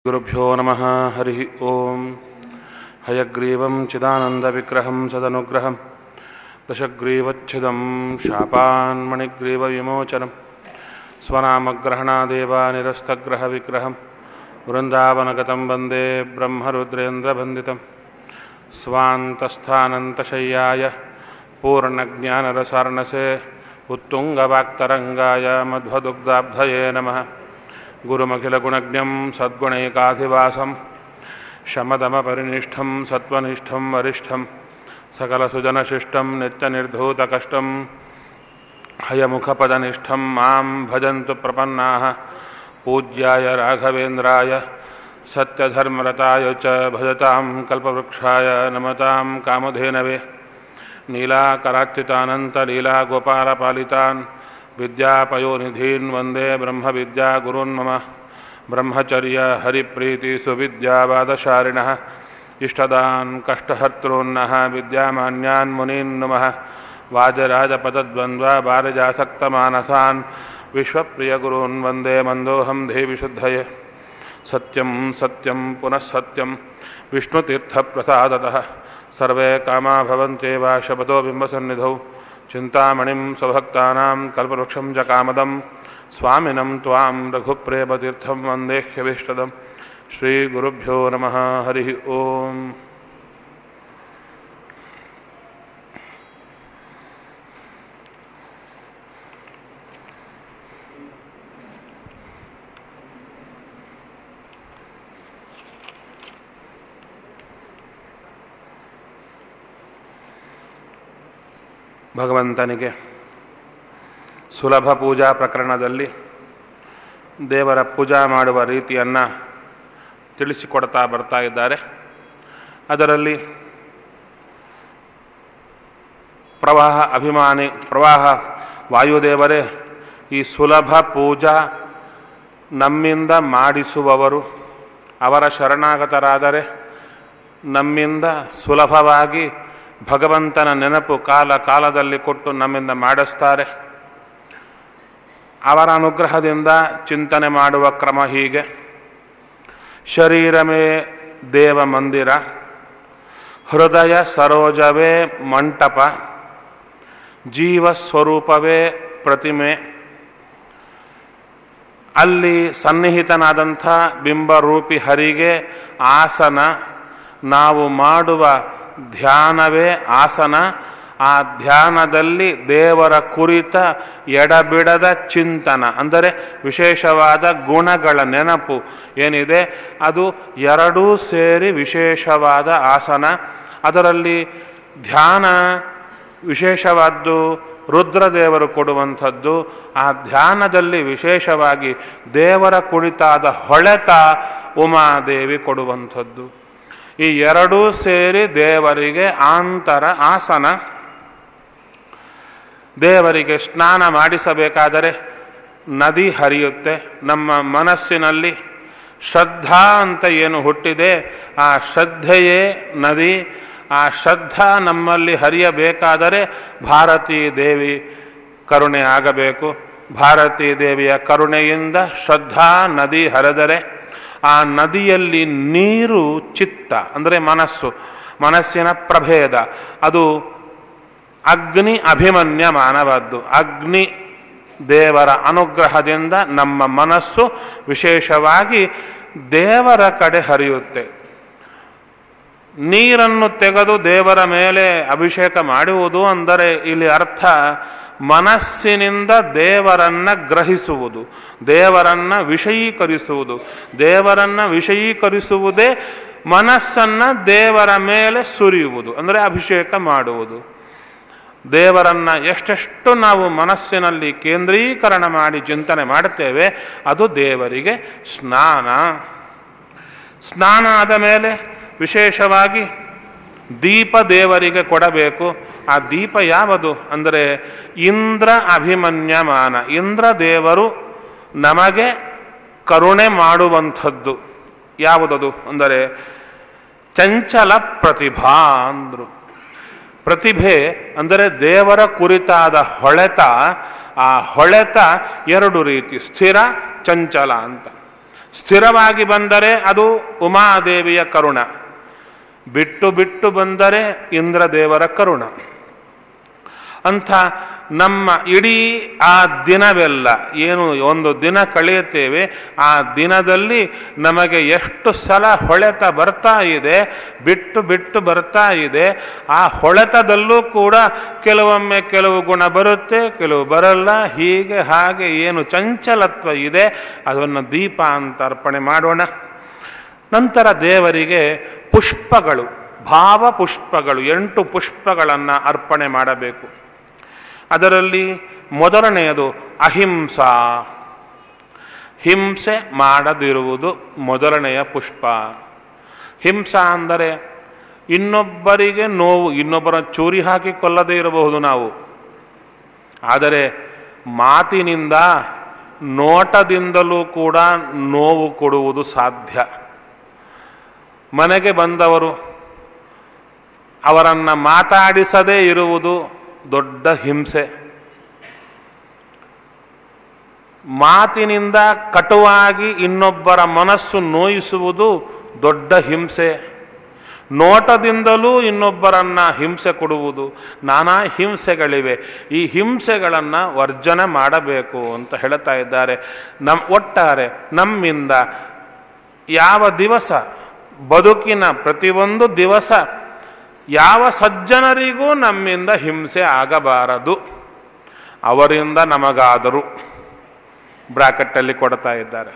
गुरुभ्यो नमः हरिः ओम् हयग्रीवं चिदानन्दविग्रहं सदनुग्रहं दशग्रीवच्छिदं शापान्मणिग्रीवविमोचनं स्वनामग्रहणादेवानिरस्तग्रहविग्रहं वृन्दावनगतं वन्दे ब्रह्मरुद्रेन्द्रवन्दितं स्वान्तस्थानन्तशय्याय पूर्णज्ञानरसार्णसे उत्तुङ्गवाक्तरङ्गाय मध्वदुग्धाब्धये नमः गुरुमखिलगुणज्ञं सद्गुणैकाधिवासं शमदमपरिनिष्ठं सत्त्वनिष्ठं वरिष्ठं सकलसुजनशिष्टं नित्यनिर्धूतकष्टं हयमुखपदनिष्ठं मां भजन्तु प्रपन्नाः पूज्याय राघवेन्द्राय सत्यधर्मरताय च भजतां कल्पवृक्षाय नमतां कामधेनवे नीलाकरार्चितानन्तलीलागोपालपालितान् विद्यापयोनिधीन् वन्दे ब्रह्मविद्यागुरून् मम ब्रह्मचर्य हरिप्रीतिसुविद्यावादशारिणः इष्टदान् कष्टहर्तॄन्नः विद्यामान्यान् मुनीन् नमः वाजराजपदद्वन्द्वबालजासक्तमानसान् विश्वप्रियगुरून् वन्दे मन्दोऽहं देविशुद्धये सत्यं सत्यं पुनः सत्यं विष्णुतीर्थप्रसादतः सर्वे कामा भवन्त्येव शपथो बिम्बसन्निधौ चिन्तामणिं स्वभक्तानां कल्पवृक्षं च कामदं स्वामिनं त्वां रघुप्रेमतीर्थं वन्देह्यभीष्टदं श्रीगुरुभ्यो नमः हरिः ओम् ಭಗವಂತನಿಗೆ ಸುಲಭ ಪೂಜಾ ಪ್ರಕರಣದಲ್ಲಿ ದೇವರ ಪೂಜಾ ಮಾಡುವ ರೀತಿಯನ್ನು ತಿಳಿಸಿಕೊಡ್ತಾ ಬರ್ತಾ ಇದ್ದಾರೆ ಅದರಲ್ಲಿ ಪ್ರವಾಹ ಅಭಿಮಾನಿ ಪ್ರವಾಹ ವಾಯುದೇವರೇ ಈ ಸುಲಭ ಪೂಜಾ ನಮ್ಮಿಂದ ಮಾಡಿಸುವವರು ಅವರ ಶರಣಾಗತರಾದರೆ ನಮ್ಮಿಂದ ಸುಲಭವಾಗಿ ಭಗವಂತನ ನೆನಪು ಕಾಲ ಕಾಲದಲ್ಲಿ ಕೊಟ್ಟು ನಮ್ಮಿಂದ ಮಾಡಿಸ್ತಾರೆ ಅವರ ಅನುಗ್ರಹದಿಂದ ಚಿಂತನೆ ಮಾಡುವ ಕ್ರಮ ಹೀಗೆ ಶರೀರಮೇ ದೇವ ಮಂದಿರ ಹೃದಯ ಸರೋಜವೇ ಮಂಟಪ ಜೀವ ಸ್ವರೂಪವೇ ಪ್ರತಿಮೆ ಅಲ್ಲಿ ಸನ್ನಿಹಿತನಾದಂಥ ಬಿಂಬರೂಪಿ ಹರಿಗೆ ಆಸನ ನಾವು ಮಾಡುವ ಧ್ಯಾನವೇ ಆಸನ ಆ ಧ್ಯಾನದಲ್ಲಿ ದೇವರ ಕುರಿತ ಎಡಬಿಡದ ಚಿಂತನ ಅಂದರೆ ವಿಶೇಷವಾದ ಗುಣಗಳ ನೆನಪು ಏನಿದೆ ಅದು ಎರಡೂ ಸೇರಿ ವಿಶೇಷವಾದ ಆಸನ ಅದರಲ್ಲಿ ಧ್ಯಾನ ವಿಶೇಷವಾದ್ದು ರುದ್ರದೇವರು ಕೊಡುವಂಥದ್ದು ಆ ಧ್ಯಾನದಲ್ಲಿ ವಿಶೇಷವಾಗಿ ದೇವರ ಕುರಿತಾದ ಹೊಳೆತ ಉಮಾದೇವಿ ಕೊಡುವಂಥದ್ದು ಈ ಎರಡೂ ಸೇರಿ ದೇವರಿಗೆ ಆಂತರ ಆಸನ ದೇವರಿಗೆ ಸ್ನಾನ ಮಾಡಿಸಬೇಕಾದರೆ ನದಿ ಹರಿಯುತ್ತೆ ನಮ್ಮ ಮನಸ್ಸಿನಲ್ಲಿ ಶ್ರದ್ಧಾ ಅಂತ ಏನು ಹುಟ್ಟಿದೆ ಆ ಶ್ರದ್ಧೆಯೇ ನದಿ ಆ ಶ್ರದ್ಧಾ ನಮ್ಮಲ್ಲಿ ಹರಿಯಬೇಕಾದರೆ ಭಾರತೀ ದೇವಿ ಕರುಣೆ ಆಗಬೇಕು ಭಾರತೀ ದೇವಿಯ ಕರುಣೆಯಿಂದ ಶ್ರದ್ಧಾ ನದಿ ಹರಿದರೆ ಆ ನದಿಯಲ್ಲಿ ನೀರು ಚಿತ್ತ ಅಂದರೆ ಮನಸ್ಸು ಮನಸ್ಸಿನ ಪ್ರಭೇದ ಅದು ಅಗ್ನಿ ಅಭಿಮನ್ಯಮಾನವಾದ್ದು ಅಗ್ನಿ ದೇವರ ಅನುಗ್ರಹದಿಂದ ನಮ್ಮ ಮನಸ್ಸು ವಿಶೇಷವಾಗಿ ದೇವರ ಕಡೆ ಹರಿಯುತ್ತೆ ನೀರನ್ನು ತೆಗೆದು ದೇವರ ಮೇಲೆ ಅಭಿಷೇಕ ಮಾಡುವುದು ಅಂದರೆ ಇಲ್ಲಿ ಅರ್ಥ ಮನಸ್ಸಿನಿಂದ ದೇವರನ್ನ ಗ್ರಹಿಸುವುದು ದೇವರನ್ನ ವಿಷಯೀಕರಿಸುವುದು ದೇವರನ್ನ ವಿಷಯೀಕರಿಸುವುದೇ ಮನಸ್ಸನ್ನ ದೇವರ ಮೇಲೆ ಸುರಿಯುವುದು ಅಂದರೆ ಅಭಿಷೇಕ ಮಾಡುವುದು ದೇವರನ್ನ ಎಷ್ಟೆಷ್ಟು ನಾವು ಮನಸ್ಸಿನಲ್ಲಿ ಕೇಂದ್ರೀಕರಣ ಮಾಡಿ ಚಿಂತನೆ ಮಾಡುತ್ತೇವೆ ಅದು ದೇವರಿಗೆ ಸ್ನಾನ ಸ್ನಾನ ಆದ ಮೇಲೆ ವಿಶೇಷವಾಗಿ ದೀಪ ದೇವರಿಗೆ ಕೊಡಬೇಕು ಆ ದೀಪ ಯಾವುದು ಅಂದರೆ ಇಂದ್ರ ಅಭಿಮನ್ಯಮಾನ ಇಂದ್ರ ದೇವರು ನಮಗೆ ಕರುಣೆ ಮಾಡುವಂಥದ್ದು ಯಾವುದದು ಅಂದರೆ ಚಂಚಲ ಪ್ರತಿಭಾ ಅಂದ್ರು ಪ್ರತಿಭೆ ಅಂದರೆ ದೇವರ ಕುರಿತಾದ ಹೊಳೆತ ಆ ಹೊಳೆತ ಎರಡು ರೀತಿ ಸ್ಥಿರ ಚಂಚಲ ಅಂತ ಸ್ಥಿರವಾಗಿ ಬಂದರೆ ಅದು ಉಮಾದೇವಿಯ ಕರುಣ ಬಿಟ್ಟು ಬಿಟ್ಟು ಬಂದರೆ ಇಂದ್ರದೇವರ ಕರುಣ ಅಂಥ ನಮ್ಮ ಇಡೀ ಆ ದಿನವೆಲ್ಲ ಏನು ಒಂದು ದಿನ ಕಳೆಯುತ್ತೇವೆ ಆ ದಿನದಲ್ಲಿ ನಮಗೆ ಎಷ್ಟು ಸಲ ಹೊಳೆತ ಬರ್ತಾ ಇದೆ ಬಿಟ್ಟು ಬಿಟ್ಟು ಬರ್ತಾ ಇದೆ ಆ ಹೊಳೆತದಲ್ಲೂ ಕೂಡ ಕೆಲವೊಮ್ಮೆ ಕೆಲವು ಗುಣ ಬರುತ್ತೆ ಕೆಲವು ಬರಲ್ಲ ಹೀಗೆ ಹಾಗೆ ಏನು ಚಂಚಲತ್ವ ಇದೆ ಅದನ್ನು ದೀಪ ಅಂತ ಅರ್ಪಣೆ ಮಾಡೋಣ ನಂತರ ದೇವರಿಗೆ ಪುಷ್ಪಗಳು ಭಾವ ಪುಷ್ಪಗಳು ಎಂಟು ಪುಷ್ಪಗಳನ್ನು ಅರ್ಪಣೆ ಮಾಡಬೇಕು ಅದರಲ್ಲಿ ಮೊದಲನೆಯದು ಅಹಿಂಸಾ ಹಿಂಸೆ ಮಾಡದಿರುವುದು ಮೊದಲನೆಯ ಪುಷ್ಪ ಹಿಂಸಾ ಅಂದರೆ ಇನ್ನೊಬ್ಬರಿಗೆ ನೋವು ಇನ್ನೊಬ್ಬರ ಚೂರಿ ಹಾಕಿ ಕೊಲ್ಲದೇ ಇರಬಹುದು ನಾವು ಆದರೆ ಮಾತಿನಿಂದ ನೋಟದಿಂದಲೂ ಕೂಡ ನೋವು ಕೊಡುವುದು ಸಾಧ್ಯ ಮನೆಗೆ ಬಂದವರು ಅವರನ್ನು ಮಾತಾಡಿಸದೇ ಇರುವುದು ದೊಡ್ಡ ಹಿಂಸೆ ಮಾತಿನಿಂದ ಕಟುವಾಗಿ ಇನ್ನೊಬ್ಬರ ಮನಸ್ಸು ನೋಯಿಸುವುದು ದೊಡ್ಡ ಹಿಂಸೆ ನೋಟದಿಂದಲೂ ಇನ್ನೊಬ್ಬರನ್ನ ಹಿಂಸೆ ಕೊಡುವುದು ನಾನಾ ಹಿಂಸೆಗಳಿವೆ ಈ ಹಿಂಸೆಗಳನ್ನು ವರ್ಜನೆ ಮಾಡಬೇಕು ಅಂತ ಹೇಳ್ತಾ ಇದ್ದಾರೆ ನಮ್ ಒಟ್ಟಾರೆ ನಮ್ಮಿಂದ ಯಾವ ದಿವಸ ಬದುಕಿನ ಪ್ರತಿಯೊಂದು ದಿವಸ ಯಾವ ಸಜ್ಜನರಿಗೂ ನಮ್ಮಿಂದ ಹಿಂಸೆ ಆಗಬಾರದು ಅವರಿಂದ ನಮಗಾದರೂ ಬ್ರಾಕೆಟ್ಟಲ್ಲಿ ಕೊಡ್ತಾ ಇದ್ದಾರೆ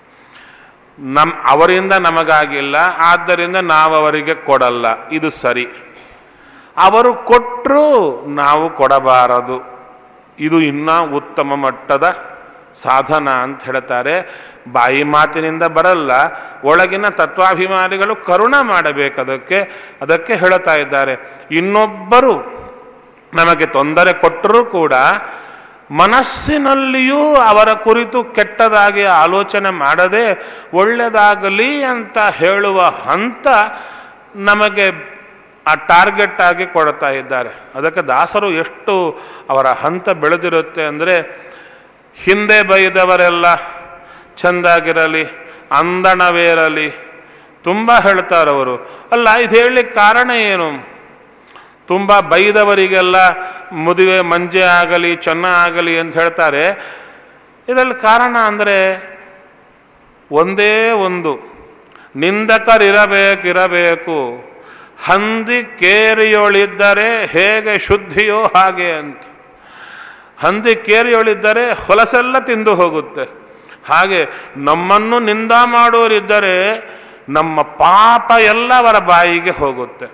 ನಮ್ ಅವರಿಂದ ನಮಗಾಗಿಲ್ಲ ಆದ್ದರಿಂದ ನಾವು ಅವರಿಗೆ ಕೊಡಲ್ಲ ಇದು ಸರಿ ಅವರು ಕೊಟ್ಟರೂ ನಾವು ಕೊಡಬಾರದು ಇದು ಇನ್ನ ಉತ್ತಮ ಮಟ್ಟದ ಸಾಧನ ಅಂತ ಹೇಳ್ತಾರೆ ಬಾಯಿ ಮಾತಿನಿಂದ ಬರಲ್ಲ ಒಳಗಿನ ತತ್ವಾಭಿಮಾನಿಗಳು ಕರುಣ ಮಾಡಬೇಕು ಅದಕ್ಕೆ ಅದಕ್ಕೆ ಹೇಳ್ತಾ ಇದ್ದಾರೆ ಇನ್ನೊಬ್ಬರು ನಮಗೆ ತೊಂದರೆ ಕೊಟ್ಟರೂ ಕೂಡ ಮನಸ್ಸಿನಲ್ಲಿಯೂ ಅವರ ಕುರಿತು ಕೆಟ್ಟದಾಗಿ ಆಲೋಚನೆ ಮಾಡದೆ ಒಳ್ಳೆಯದಾಗಲಿ ಅಂತ ಹೇಳುವ ಹಂತ ನಮಗೆ ಆ ಟಾರ್ಗೆಟ್ ಆಗಿ ಕೊಡ್ತಾ ಇದ್ದಾರೆ ಅದಕ್ಕೆ ದಾಸರು ಎಷ್ಟು ಅವರ ಹಂತ ಬೆಳೆದಿರುತ್ತೆ ಅಂದರೆ ಹಿಂದೆ ಬೈದವರೆಲ್ಲ ಚೆಂದಾಗಿರಲಿ ಅಂದಣವೇರಲಿ ತುಂಬ ಹೇಳ್ತಾರವರು ಅಲ್ಲ ಇದು ಹೇಳಲಿಕ್ಕೆ ಕಾರಣ ಏನು ತುಂಬ ಬೈದವರಿಗೆಲ್ಲ ಮದುವೆ ಮಂಜೆ ಆಗಲಿ ಚೆನ್ನ ಆಗಲಿ ಅಂತ ಹೇಳ್ತಾರೆ ಇದರಲ್ಲಿ ಕಾರಣ ಅಂದರೆ ಒಂದೇ ಒಂದು ನಿಂದಕರಿರಬೇಕಿರಬೇಕು ಹಂದಿ ಕೇರಿಯೊಳಿದ್ದರೆ ಹೇಗೆ ಶುದ್ಧಿಯೋ ಹಾಗೆ ಅಂತ ಹಂದಿ ಕೇರಿಯೊಳಿದ್ದರೆ ಹೊಲಸೆಲ್ಲ ತಿಂದು ಹೋಗುತ್ತೆ ಹಾಗೆ ನಮ್ಮನ್ನು ನಿಂದ ಮಾಡೋರಿದ್ದರೆ ನಮ್ಮ ಪಾಪ ಎಲ್ಲ ಅವರ ಬಾಯಿಗೆ ಹೋಗುತ್ತೆ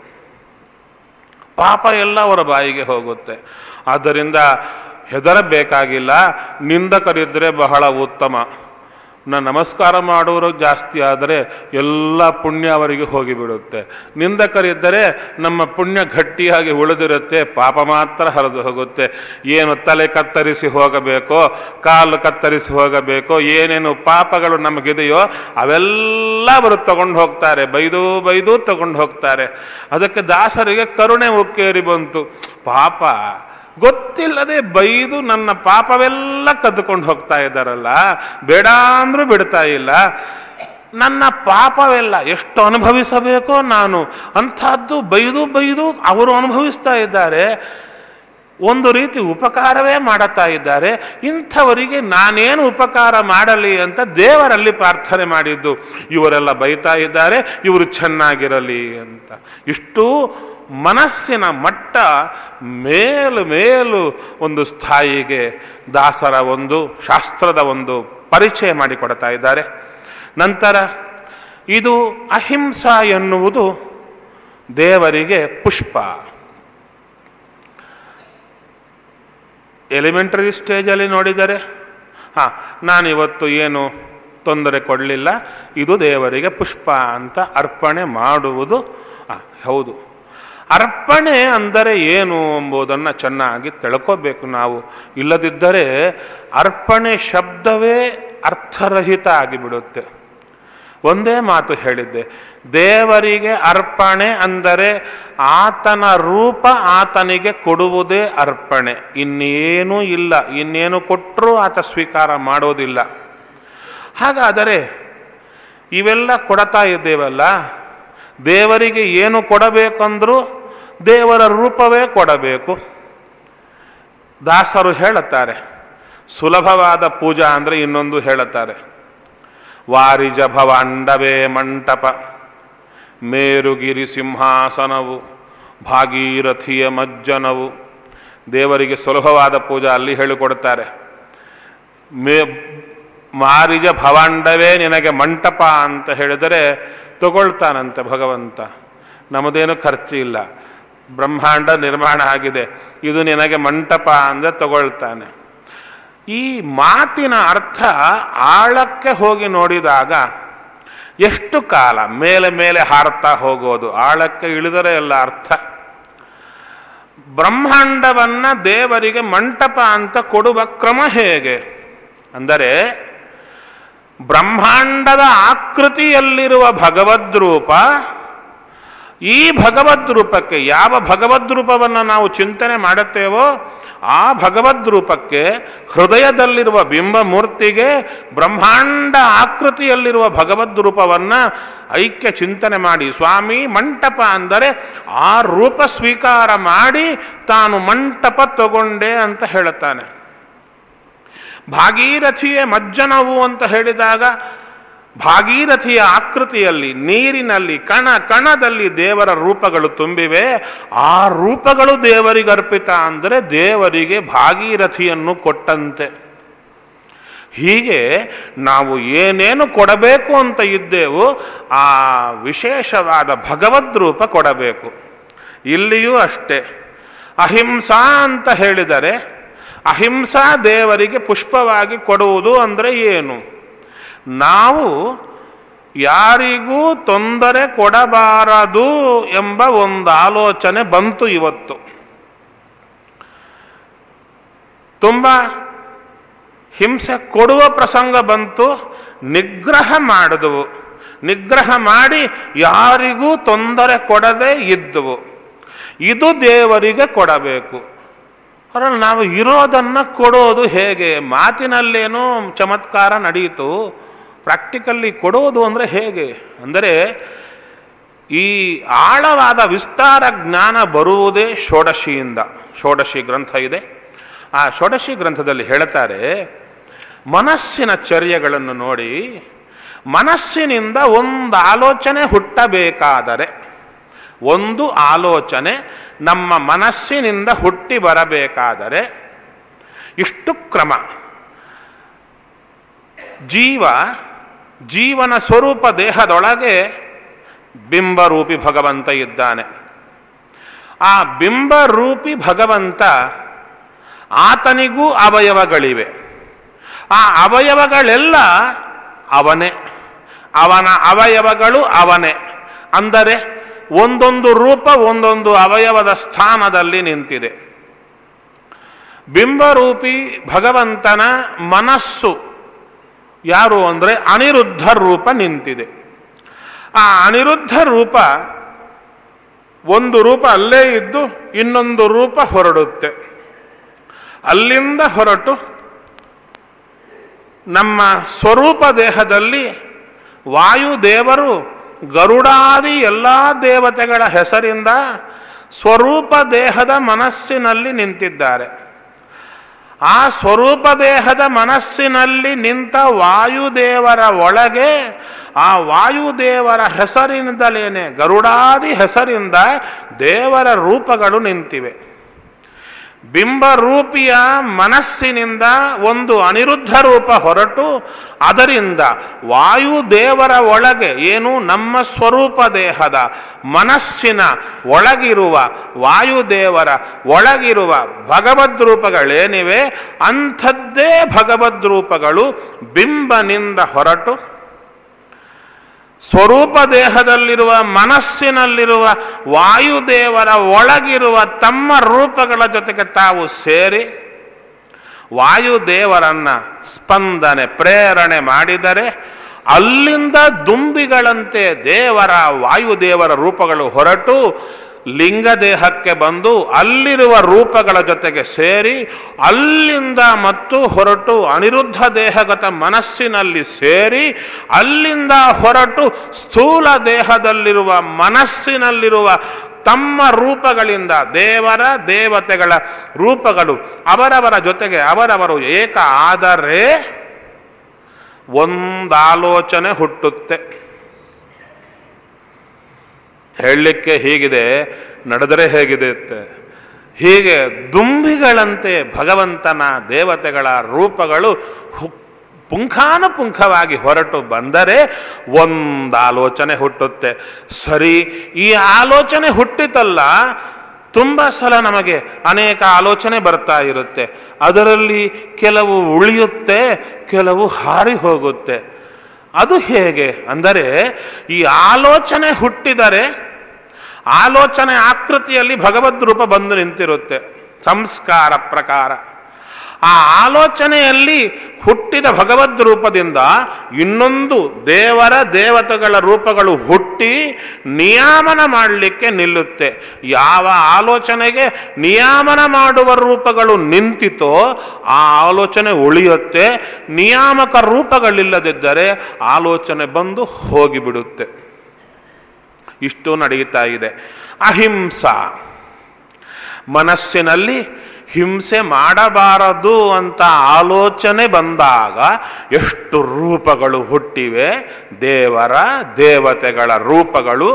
ಪಾಪ ಎಲ್ಲ ಅವರ ಬಾಯಿಗೆ ಹೋಗುತ್ತೆ ಆದ್ದರಿಂದ ಹೆದರಬೇಕಾಗಿಲ್ಲ ನಿಂದಕರಿದ್ರೆ ಬಹಳ ಉತ್ತಮ ನಾ ನಮಸ್ಕಾರ ಮಾಡುವರು ಜಾಸ್ತಿ ಆದರೆ ಎಲ್ಲ ಪುಣ್ಯ ಅವರಿಗೆ ಹೋಗಿಬಿಡುತ್ತೆ ನಿಂದಕರಿದ್ದರೆ ನಮ್ಮ ಪುಣ್ಯ ಗಟ್ಟಿಯಾಗಿ ಉಳಿದಿರುತ್ತೆ ಪಾಪ ಮಾತ್ರ ಹರಿದು ಹೋಗುತ್ತೆ ಏನು ತಲೆ ಕತ್ತರಿಸಿ ಹೋಗಬೇಕೋ ಕಾಲು ಕತ್ತರಿಸಿ ಹೋಗಬೇಕೋ ಏನೇನು ಪಾಪಗಳು ನಮಗಿದೆಯೋ ಅವೆಲ್ಲ ಅವರು ತಗೊಂಡು ಹೋಗ್ತಾರೆ ಬೈದು ಬೈದು ತಗೊಂಡು ಹೋಗ್ತಾರೆ ಅದಕ್ಕೆ ದಾಸರಿಗೆ ಕರುಣೆ ಉಕ್ಕೇರಿ ಬಂತು ಪಾಪ ಗೊತ್ತಿಲ್ಲದೆ ಬೈದು ನನ್ನ ಪಾಪವೆಲ್ಲ ಕದ್ದುಕೊಂಡು ಹೋಗ್ತಾ ಇದ್ದಾರಲ್ಲ ಬೇಡ ಅಂದ್ರೂ ಬಿಡ್ತಾ ಇಲ್ಲ ನನ್ನ ಪಾಪವೆಲ್ಲ ಎಷ್ಟು ಅನುಭವಿಸಬೇಕೋ ನಾನು ಅಂಥದ್ದು ಬೈದು ಬೈದು ಅವರು ಅನುಭವಿಸ್ತಾ ಇದ್ದಾರೆ ಒಂದು ರೀತಿ ಉಪಕಾರವೇ ಮಾಡುತ್ತಾ ಇದ್ದಾರೆ ಇಂಥವರಿಗೆ ನಾನೇನು ಉಪಕಾರ ಮಾಡಲಿ ಅಂತ ದೇವರಲ್ಲಿ ಪ್ರಾರ್ಥನೆ ಮಾಡಿದ್ದು ಇವರೆಲ್ಲ ಬೈತಾ ಇದ್ದಾರೆ ಇವರು ಚೆನ್ನಾಗಿರಲಿ ಅಂತ ಇಷ್ಟು ಮನಸ್ಸಿನ ಮಟ್ಟ ಮೇಲು ಮೇಲು ಒಂದು ಸ್ಥಾಯಿಗೆ ದಾಸರ ಒಂದು ಶಾಸ್ತ್ರದ ಒಂದು ಪರಿಚಯ ಮಾಡಿಕೊಡ್ತಾ ಇದ್ದಾರೆ ನಂತರ ಇದು ಅಹಿಂಸಾ ಎನ್ನುವುದು ದೇವರಿಗೆ ಪುಷ್ಪ ಎಲಿಮೆಂಟರಿ ಸ್ಟೇಜಲ್ಲಿ ನೋಡಿದರೆ ಹಾ ನಾನಿವತ್ತು ಏನು ತೊಂದರೆ ಕೊಡಲಿಲ್ಲ ಇದು ದೇವರಿಗೆ ಪುಷ್ಪ ಅಂತ ಅರ್ಪಣೆ ಮಾಡುವುದು ಆ, ಹೌದು ಅರ್ಪಣೆ ಅಂದರೆ ಏನು ಎಂಬುದನ್ನು ಚೆನ್ನಾಗಿ ತಿಳ್ಕೋಬೇಕು ನಾವು ಇಲ್ಲದಿದ್ದರೆ ಅರ್ಪಣೆ ಶಬ್ದವೇ ಅರ್ಥರಹಿತ ಆಗಿಬಿಡುತ್ತೆ ಒಂದೇ ಮಾತು ಹೇಳಿದ್ದೆ ದೇವರಿಗೆ ಅರ್ಪಣೆ ಅಂದರೆ ಆತನ ರೂಪ ಆತನಿಗೆ ಕೊಡುವುದೇ ಅರ್ಪಣೆ ಇನ್ನೇನೂ ಇಲ್ಲ ಇನ್ನೇನು ಕೊಟ್ಟರೂ ಆತ ಸ್ವೀಕಾರ ಮಾಡೋದಿಲ್ಲ ಹಾಗಾದರೆ ಇವೆಲ್ಲ ಕೊಡ್ತಾ ಇದ್ದೇವಲ್ಲ ದೇವರಿಗೆ ಏನು ಕೊಡಬೇಕಂದ್ರೂ ದೇವರ ರೂಪವೇ ಕೊಡಬೇಕು ದಾಸರು ಹೇಳುತ್ತಾರೆ ಸುಲಭವಾದ ಪೂಜಾ ಅಂದರೆ ಇನ್ನೊಂದು ಹೇಳುತ್ತಾರೆ ವಾರಿಜ ಭವಾಂಡವೇ ಮಂಟಪ ಮೇರುಗಿರಿ ಸಿಂಹಾಸನವು ಭಾಗೀರಥಿಯ ಮಜ್ಜನವು ದೇವರಿಗೆ ಸುಲಭವಾದ ಪೂಜಾ ಅಲ್ಲಿ ಹೇಳಿಕೊಡುತ್ತಾರೆ ಮೇ ಮಾರಿಜ ಭವಾಂಡವೇ ನಿನಗೆ ಮಂಟಪ ಅಂತ ಹೇಳಿದರೆ ತಗೊಳ್ತಾನಂತೆ ಭಗವಂತ ನಮ್ಮದೇನು ಖರ್ಚು ಇಲ್ಲ ಬ್ರಹ್ಮಾಂಡ ನಿರ್ಮಾಣ ಆಗಿದೆ ಇದು ನಿನಗೆ ಮಂಟಪ ಅಂದ್ರೆ ತಗೊಳ್ತಾನೆ ಈ ಮಾತಿನ ಅರ್ಥ ಆಳಕ್ಕೆ ಹೋಗಿ ನೋಡಿದಾಗ ಎಷ್ಟು ಕಾಲ ಮೇಲೆ ಮೇಲೆ ಹಾರ್ತಾ ಹೋಗೋದು ಆಳಕ್ಕೆ ಇಳಿದರೆ ಎಲ್ಲ ಅರ್ಥ ಬ್ರಹ್ಮಾಂಡವನ್ನ ದೇವರಿಗೆ ಮಂಟಪ ಅಂತ ಕೊಡುವ ಕ್ರಮ ಹೇಗೆ ಅಂದರೆ ಬ್ರಹ್ಮಾಂಡದ ಆಕೃತಿಯಲ್ಲಿರುವ ಭಗವದ್ರೂಪ ಈ ಭಗವದ್ರೂಪಕ್ಕೆ ಯಾವ ಭಗವದ್ರೂಪವನ್ನು ನಾವು ಚಿಂತನೆ ಮಾಡುತ್ತೇವೋ ಆ ಭಗವದ್ರೂಪಕ್ಕೆ ಹೃದಯದಲ್ಲಿರುವ ಬಿಂಬ ಮೂರ್ತಿಗೆ ಬ್ರಹ್ಮಾಂಡ ಆಕೃತಿಯಲ್ಲಿರುವ ಭಗವದ್ರೂಪವನ್ನ ಐಕ್ಯ ಚಿಂತನೆ ಮಾಡಿ ಸ್ವಾಮಿ ಮಂಟಪ ಅಂದರೆ ಆ ರೂಪ ಸ್ವೀಕಾರ ಮಾಡಿ ತಾನು ಮಂಟಪ ತಗೊಂಡೆ ಅಂತ ಹೇಳುತ್ತಾನೆ ಭಾಗೀರಥಿಯೇ ಮಜ್ಜನವು ಅಂತ ಹೇಳಿದಾಗ ಭಾಗೀರಥಿಯ ಆಕೃತಿಯಲ್ಲಿ ನೀರಿನಲ್ಲಿ ಕಣ ಕಣದಲ್ಲಿ ದೇವರ ರೂಪಗಳು ತುಂಬಿವೆ ಆ ರೂಪಗಳು ದೇವರಿಗೆ ಅರ್ಪಿತ ಅಂದರೆ ದೇವರಿಗೆ ಭಾಗೀರಥಿಯನ್ನು ಕೊಟ್ಟಂತೆ ಹೀಗೆ ನಾವು ಏನೇನು ಕೊಡಬೇಕು ಅಂತ ಇದ್ದೇವೋ ಆ ವಿಶೇಷವಾದ ಭಗವದ್ ರೂಪ ಕೊಡಬೇಕು ಇಲ್ಲಿಯೂ ಅಷ್ಟೇ ಅಹಿಂಸಾ ಅಂತ ಹೇಳಿದರೆ ಅಹಿಂಸಾ ದೇವರಿಗೆ ಪುಷ್ಪವಾಗಿ ಕೊಡುವುದು ಅಂದರೆ ಏನು ನಾವು ಯಾರಿಗೂ ತೊಂದರೆ ಕೊಡಬಾರದು ಎಂಬ ಒಂದು ಆಲೋಚನೆ ಬಂತು ಇವತ್ತು ತುಂಬ ಹಿಂಸೆ ಕೊಡುವ ಪ್ರಸಂಗ ಬಂತು ನಿಗ್ರಹ ಮಾಡಿದವು ನಿಗ್ರಹ ಮಾಡಿ ಯಾರಿಗೂ ತೊಂದರೆ ಕೊಡದೆ ಇದ್ದುವು ಇದು ದೇವರಿಗೆ ಕೊಡಬೇಕು ಅವರಲ್ಲಿ ನಾವು ಇರೋದನ್ನ ಕೊಡೋದು ಹೇಗೆ ಮಾತಿನಲ್ಲೇನೋ ಚಮತ್ಕಾರ ನಡೆಯಿತು ಪ್ರಾಕ್ಟಿಕಲ್ಲಿ ಕೊಡೋದು ಅಂದರೆ ಹೇಗೆ ಅಂದರೆ ಈ ಆಳವಾದ ವಿಸ್ತಾರ ಜ್ಞಾನ ಬರುವುದೇ ಷೋಡಶಿಯಿಂದ ಷೋಡಶಿ ಗ್ರಂಥ ಇದೆ ಆ ಷೋಡಶಿ ಗ್ರಂಥದಲ್ಲಿ ಹೇಳ್ತಾರೆ ಮನಸ್ಸಿನ ಚರ್ಯಗಳನ್ನು ನೋಡಿ ಮನಸ್ಸಿನಿಂದ ಒಂದು ಆಲೋಚನೆ ಹುಟ್ಟಬೇಕಾದರೆ ಒಂದು ಆಲೋಚನೆ ನಮ್ಮ ಮನಸ್ಸಿನಿಂದ ಹುಟ್ಟಿ ಬರಬೇಕಾದರೆ ಇಷ್ಟು ಕ್ರಮ ಜೀವ ಜೀವನ ಸ್ವರೂಪ ದೇಹದೊಳಗೆ ಬಿಂಬರೂಪಿ ಭಗವಂತ ಇದ್ದಾನೆ ಆ ಬಿಂಬರೂಪಿ ಭಗವಂತ ಆತನಿಗೂ ಅವಯವಗಳಿವೆ ಆ ಅವಯವಗಳೆಲ್ಲ ಅವನೇ ಅವನ ಅವಯವಗಳು ಅವನೇ ಅಂದರೆ ಒಂದೊಂದು ರೂಪ ಒಂದೊಂದು ಅವಯವದ ಸ್ಥಾನದಲ್ಲಿ ನಿಂತಿದೆ ಬಿಂಬರೂಪಿ ಭಗವಂತನ ಮನಸ್ಸು ಯಾರು ಅಂದರೆ ಅನಿರುದ್ಧ ರೂಪ ನಿಂತಿದೆ ಆ ಅನಿರುದ್ಧ ರೂಪ ಒಂದು ರೂಪ ಅಲ್ಲೇ ಇದ್ದು ಇನ್ನೊಂದು ರೂಪ ಹೊರಡುತ್ತೆ ಅಲ್ಲಿಂದ ಹೊರಟು ನಮ್ಮ ಸ್ವರೂಪ ದೇಹದಲ್ಲಿ ವಾಯುದೇವರು ಗರುಡಾದಿ ಎಲ್ಲ ದೇವತೆಗಳ ಹೆಸರಿಂದ ಸ್ವರೂಪ ದೇಹದ ಮನಸ್ಸಿನಲ್ಲಿ ನಿಂತಿದ್ದಾರೆ ಆ ಸ್ವರೂಪ ದೇಹದ ಮನಸ್ಸಿನಲ್ಲಿ ನಿಂತ ವಾಯುದೇವರ ಒಳಗೆ ಆ ವಾಯುದೇವರ ಹೆಸರಿನಿಂದಲೇನೆ ಗರುಡಾದಿ ಹೆಸರಿಂದ ದೇವರ ರೂಪಗಳು ನಿಂತಿವೆ ಬಿಂಬರೂಪಿಯ ಮನಸ್ಸಿನಿಂದ ಒಂದು ಅನಿರುದ್ಧ ರೂಪ ಹೊರಟು ಅದರಿಂದ ವಾಯುದೇವರ ಒಳಗೆ ಏನು ನಮ್ಮ ಸ್ವರೂಪ ದೇಹದ ಮನಸ್ಸಿನ ಒಳಗಿರುವ ವಾಯುದೇವರ ಒಳಗಿರುವ ಭಗವದ್ ರೂಪಗಳೇನಿವೆ ಅಂಥದ್ದೇ ಭಗವದ್ ರೂಪಗಳು ಬಿಂಬನಿಂದ ಹೊರಟು ಸ್ವರೂಪ ದೇಹದಲ್ಲಿರುವ ಮನಸ್ಸಿನಲ್ಲಿರುವ ವಾಯುದೇವರ ಒಳಗಿರುವ ತಮ್ಮ ರೂಪಗಳ ಜೊತೆಗೆ ತಾವು ಸೇರಿ ವಾಯುದೇವರನ್ನ ಸ್ಪಂದನೆ ಪ್ರೇರಣೆ ಮಾಡಿದರೆ ಅಲ್ಲಿಂದ ದುಂಬಿಗಳಂತೆ ದೇವರ ವಾಯುದೇವರ ರೂಪಗಳು ಹೊರಟು ಲಿಂಗ ದೇಹಕ್ಕೆ ಬಂದು ಅಲ್ಲಿರುವ ರೂಪಗಳ ಜೊತೆಗೆ ಸೇರಿ ಅಲ್ಲಿಂದ ಮತ್ತು ಹೊರಟು ಅನಿರುದ್ಧ ದೇಹಗತ ಮನಸ್ಸಿನಲ್ಲಿ ಸೇರಿ ಅಲ್ಲಿಂದ ಹೊರಟು ಸ್ಥೂಲ ದೇಹದಲ್ಲಿರುವ ಮನಸ್ಸಿನಲ್ಲಿರುವ ತಮ್ಮ ರೂಪಗಳಿಂದ ದೇವರ ದೇವತೆಗಳ ರೂಪಗಳು ಅವರವರ ಜೊತೆಗೆ ಅವರವರು ಏಕ ಆದರೆ ಒಂದಾಲೋಚನೆ ಹುಟ್ಟುತ್ತೆ ಹೇಳಲಿಕ್ಕೆ ಹೀಗಿದೆ ನಡೆದರೆ ಹೇಗಿದೆ ಅಂತೆ. ಹೀಗೆ ದುಂಬಿಗಳಂತೆ ಭಗವಂತನ ದೇವತೆಗಳ ರೂಪಗಳು ಹು- ಪುಂಖಾನುಪುಂಖವಾಗಿ ಹೊರಟು ಬಂದರೆ ಒಂದು ಆಲೋಚನೆ ಹುಟ್ಟುತ್ತೆ ಸರಿ ಈ ಆಲೋಚನೆ ಹುಟ್ಟಿತಲ್ಲ ತುಂಬ ಸಲ ನಮಗೆ ಅನೇಕ ಆಲೋಚನೆ ಬರ್ತಾ ಇರುತ್ತೆ ಅದರಲ್ಲಿ ಕೆಲವು ಉಳಿಯುತ್ತೆ ಕೆಲವು ಹಾರಿ ಹೋಗುತ್ತೆ ಅದು ಹೇಗೆ ಅಂದರೆ ಈ ಆಲೋಚನೆ ಹುಟ್ಟಿದರೆ ಆಲೋಚನೆ ಆಕೃತಿಯಲ್ಲಿ ಭಗವದ್ ರೂಪ ಬಂದು ನಿಂತಿರುತ್ತೆ ಸಂಸ್ಕಾರ ಪ್ರಕಾರ ಆ ಆಲೋಚನೆಯಲ್ಲಿ ಹುಟ್ಟಿದ ಭಗವದ್ ರೂಪದಿಂದ ಇನ್ನೊಂದು ದೇವರ ದೇವತೆಗಳ ರೂಪಗಳು ಹುಟ್ಟಿ ನಿಯಾಮನ ಮಾಡಲಿಕ್ಕೆ ನಿಲ್ಲುತ್ತೆ ಯಾವ ಆಲೋಚನೆಗೆ ನಿಯಾಮನ ಮಾಡುವ ರೂಪಗಳು ನಿಂತಿತೋ ಆ ಆಲೋಚನೆ ಉಳಿಯುತ್ತೆ ನಿಯಾಮಕ ರೂಪಗಳಿಲ್ಲದಿದ್ದರೆ ಆಲೋಚನೆ ಬಂದು ಹೋಗಿಬಿಡುತ್ತೆ ಇಷ್ಟು ನಡೆಯುತ್ತಾ ಇದೆ ಅಹಿಂಸಾ ಮನಸ್ಸಿನಲ್ಲಿ ಹಿಂಸೆ ಮಾಡಬಾರದು ಅಂತ ಆಲೋಚನೆ ಬಂದಾಗ ಎಷ್ಟು ರೂಪಗಳು ಹುಟ್ಟಿವೆ ದೇವರ ದೇವತೆಗಳ ರೂಪಗಳು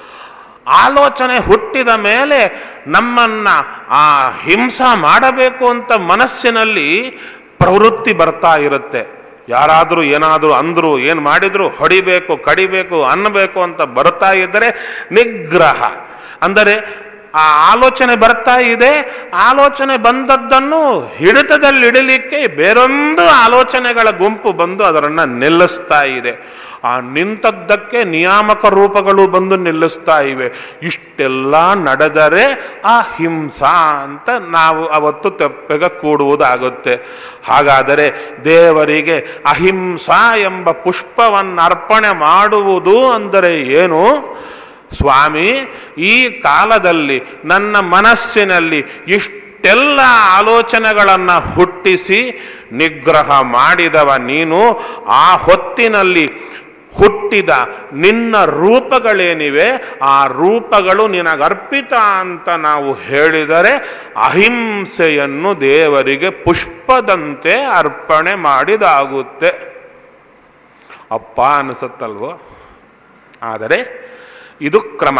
ಆಲೋಚನೆ ಹುಟ್ಟಿದ ಮೇಲೆ ನಮ್ಮನ್ನ ಆ ಹಿಂಸ ಮಾಡಬೇಕು ಅಂತ ಮನಸ್ಸಿನಲ್ಲಿ ಪ್ರವೃತ್ತಿ ಬರ್ತಾ ಇರುತ್ತೆ ಯಾರಾದರೂ ಏನಾದರೂ ಅಂದ್ರು ಏನು ಮಾಡಿದ್ರು ಹೊಡಿಬೇಕು ಕಡಿಬೇಕು ಅನ್ನಬೇಕು ಅಂತ ಬರ್ತಾ ಇದ್ದರೆ ನಿಗ್ರಹ ಅಂದರೆ ಆ ಆಲೋಚನೆ ಬರ್ತಾ ಇದೆ ಆಲೋಚನೆ ಬಂದದ್ದನ್ನು ಹಿಡಿತದಲ್ಲಿಡಲಿಕ್ಕೆ ಬೇರೊಂದು ಆಲೋಚನೆಗಳ ಗುಂಪು ಬಂದು ಅದರನ್ನ ನಿಲ್ಲಿಸ್ತಾ ಇದೆ ಆ ನಿಂತದ್ದಕ್ಕೆ ನಿಯಾಮಕ ರೂಪಗಳು ಬಂದು ನಿಲ್ಲಿಸ್ತಾ ಇವೆ ಇಷ್ಟೆಲ್ಲ ನಡೆದರೆ ಆ ಹಿಂಸಾ ಅಂತ ನಾವು ಅವತ್ತು ತೆಪ್ಪೆಗೆ ಕೂಡುವುದಾಗುತ್ತೆ ಹಾಗಾದರೆ ದೇವರಿಗೆ ಅಹಿಂಸಾ ಎಂಬ ಪುಷ್ಪವನ್ನು ಅರ್ಪಣೆ ಮಾಡುವುದು ಅಂದರೆ ಏನು ಸ್ವಾಮಿ ಈ ಕಾಲದಲ್ಲಿ ನನ್ನ ಮನಸ್ಸಿನಲ್ಲಿ ಇಷ್ಟೆಲ್ಲ ಆಲೋಚನೆಗಳನ್ನ ಹುಟ್ಟಿಸಿ ನಿಗ್ರಹ ಮಾಡಿದವ ನೀನು ಆ ಹೊತ್ತಿನಲ್ಲಿ ಹುಟ್ಟಿದ ನಿನ್ನ ರೂಪಗಳೇನಿವೆ ಆ ರೂಪಗಳು ನಿನಗರ್ಪಿತ ಅಂತ ನಾವು ಹೇಳಿದರೆ ಅಹಿಂಸೆಯನ್ನು ದೇವರಿಗೆ ಪುಷ್ಪದಂತೆ ಅರ್ಪಣೆ ಮಾಡಿದಾಗುತ್ತೆ ಅಪ್ಪ ಅನಿಸುತ್ತಲ್ವೋ ಆದರೆ ಇದು ಕ್ರಮ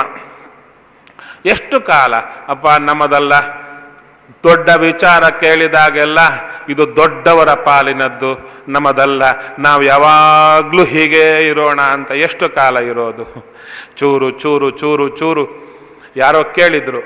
ಎಷ್ಟು ಕಾಲ ಅಪ್ಪ ನಮ್ಮದಲ್ಲ ದೊಡ್ಡ ವಿಚಾರ ಕೇಳಿದಾಗೆಲ್ಲ ಇದು ದೊಡ್ಡವರ ಪಾಲಿನದ್ದು ನಮ್ಮದಲ್ಲ ನಾವು ಯಾವಾಗ್ಲೂ ಹೀಗೆ ಇರೋಣ ಅಂತ ಎಷ್ಟು ಕಾಲ ಇರೋದು ಚೂರು ಚೂರು ಚೂರು ಚೂರು ಯಾರೋ ಕೇಳಿದ್ರು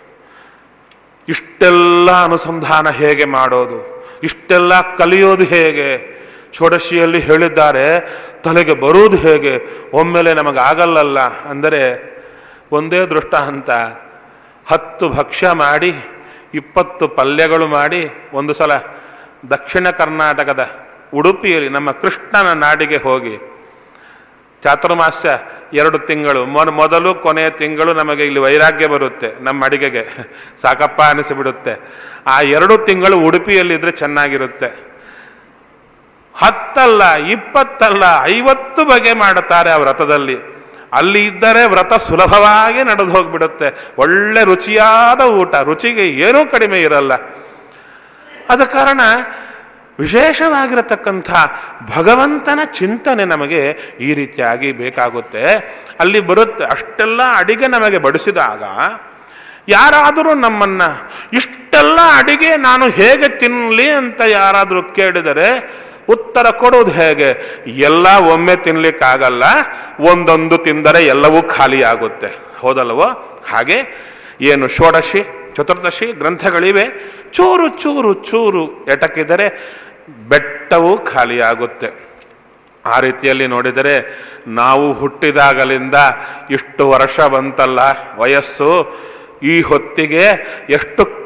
ಇಷ್ಟೆಲ್ಲ ಅನುಸಂಧಾನ ಹೇಗೆ ಮಾಡೋದು ಇಷ್ಟೆಲ್ಲ ಕಲಿಯೋದು ಹೇಗೆ ಷೋಡಶಿಯಲ್ಲಿ ಹೇಳಿದ್ದಾರೆ ತಲೆಗೆ ಬರುವುದು ಹೇಗೆ ಒಮ್ಮೆಲೆ ನಮಗಾಗಲ್ಲಲ್ಲ ಅಂದರೆ ಒಂದೇ ದೃಷ್ಟಾಂತ ಹತ್ತು ಭಕ್ಷ್ಯ ಮಾಡಿ ಇಪ್ಪತ್ತು ಪಲ್ಯಗಳು ಮಾಡಿ ಒಂದು ಸಲ ದಕ್ಷಿಣ ಕರ್ನಾಟಕದ ಉಡುಪಿಯಲ್ಲಿ ನಮ್ಮ ಕೃಷ್ಣನ ನಾಡಿಗೆ ಹೋಗಿ ಚಾತುರ್ಮಾಸ್ಯ ಎರಡು ತಿಂಗಳು ಮೊದ ಮೊದಲು ಕೊನೆಯ ತಿಂಗಳು ನಮಗೆ ಇಲ್ಲಿ ವೈರಾಗ್ಯ ಬರುತ್ತೆ ನಮ್ಮ ಅಡಿಗೆಗೆ ಸಾಕಪ್ಪ ಅನಿಸಿಬಿಡುತ್ತೆ ಆ ಎರಡು ತಿಂಗಳು ಉಡುಪಿಯಲ್ಲಿದ್ರೆ ಚೆನ್ನಾಗಿರುತ್ತೆ ಹತ್ತಲ್ಲ ಇಪ್ಪತ್ತಲ್ಲ ಐವತ್ತು ಬಗೆ ಮಾಡುತ್ತಾರೆ ಆ ವ್ರತದಲ್ಲಿ ಅಲ್ಲಿ ಇದ್ದರೆ ವ್ರತ ಸುಲಭವಾಗಿ ನಡೆದು ಹೋಗ್ಬಿಡುತ್ತೆ ಒಳ್ಳೆ ರುಚಿಯಾದ ಊಟ ರುಚಿಗೆ ಏನೂ ಕಡಿಮೆ ಇರಲ್ಲ ಆದ ಕಾರಣ ವಿಶೇಷವಾಗಿರತಕ್ಕಂಥ ಭಗವಂತನ ಚಿಂತನೆ ನಮಗೆ ಈ ರೀತಿಯಾಗಿ ಬೇಕಾಗುತ್ತೆ ಅಲ್ಲಿ ಬರುತ್ತೆ ಅಷ್ಟೆಲ್ಲ ಅಡಿಗೆ ನಮಗೆ ಬಡಿಸಿದಾಗ ಯಾರಾದರೂ ನಮ್ಮನ್ನ ಇಷ್ಟೆಲ್ಲ ಅಡಿಗೆ ನಾನು ಹೇಗೆ ತಿನ್ನಲಿ ಅಂತ ಯಾರಾದರೂ ಕೇಳಿದರೆ ಉತ್ತರ ಕೊಡುವುದು ಹೇಗೆ ಎಲ್ಲ ಒಮ್ಮೆ ತಿನ್ಲಿಕ್ಕಾಗಲ್ಲ ಒಂದೊಂದು ತಿಂದರೆ ಎಲ್ಲವೂ ಖಾಲಿ ಆಗುತ್ತೆ ಹೌದಲ್ವೋ ಹಾಗೆ ಏನು ಷೋಡಶಿ ಚತುರ್ದಶಿ ಗ್ರಂಥಗಳಿವೆ ಚೂರು ಚೂರು ಚೂರು ಎಟಕಿದರೆ ಬೆಟ್ಟವೂ ಖಾಲಿಯಾಗುತ್ತೆ ಆ ರೀತಿಯಲ್ಲಿ ನೋಡಿದರೆ ನಾವು ಹುಟ್ಟಿದಾಗಲಿಂದ ಇಷ್ಟು ವರ್ಷ ಬಂತಲ್ಲ ವಯಸ್ಸು ಈ ಹೊತ್ತಿಗೆ ಎಷ್ಟು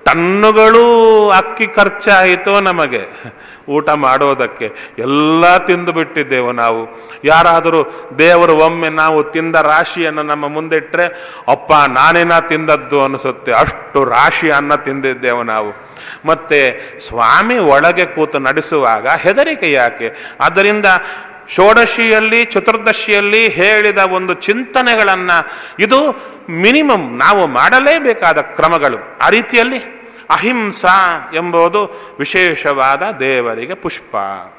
ಟನ್ನುಗಳು ಅಕ್ಕಿ ಖರ್ಚಾಯಿತು ನಮಗೆ ಊಟ ಮಾಡೋದಕ್ಕೆ ಎಲ್ಲ ತಿಂದು ಬಿಟ್ಟಿದ್ದೆವು ನಾವು ಯಾರಾದರೂ ದೇವರು ಒಮ್ಮೆ ನಾವು ತಿಂದ ರಾಶಿಯನ್ನು ನಮ್ಮ ಮುಂದೆ ಇಟ್ಟರೆ ಅಪ್ಪ ನಾನೇನ ತಿಂದದ್ದು ಅನಿಸುತ್ತೆ ಅಷ್ಟು ರಾಶಿ ಅನ್ನ ತಿಂದಿದ್ದೆವು ನಾವು ಮತ್ತೆ ಸ್ವಾಮಿ ಒಳಗೆ ಕೂತು ನಡೆಸುವಾಗ ಹೆದರಿಕೆ ಯಾಕೆ ಆದ್ದರಿಂದ ಷೋಡಶಿಯಲ್ಲಿ ಚತುರ್ದಶಿಯಲ್ಲಿ ಹೇಳಿದ ಒಂದು ಚಿಂತನೆಗಳನ್ನ ಇದು ಮಿನಿಮಮ್ ನಾವು ಮಾಡಲೇಬೇಕಾದ ಕ್ರಮಗಳು ಆ ರೀತಿಯಲ್ಲಿ ಅಹಿಂಸಾ ಎಂಬುದು ವಿಶೇಷವಾದ ದೇವರಿಗೆ ಪುಷ್ಪ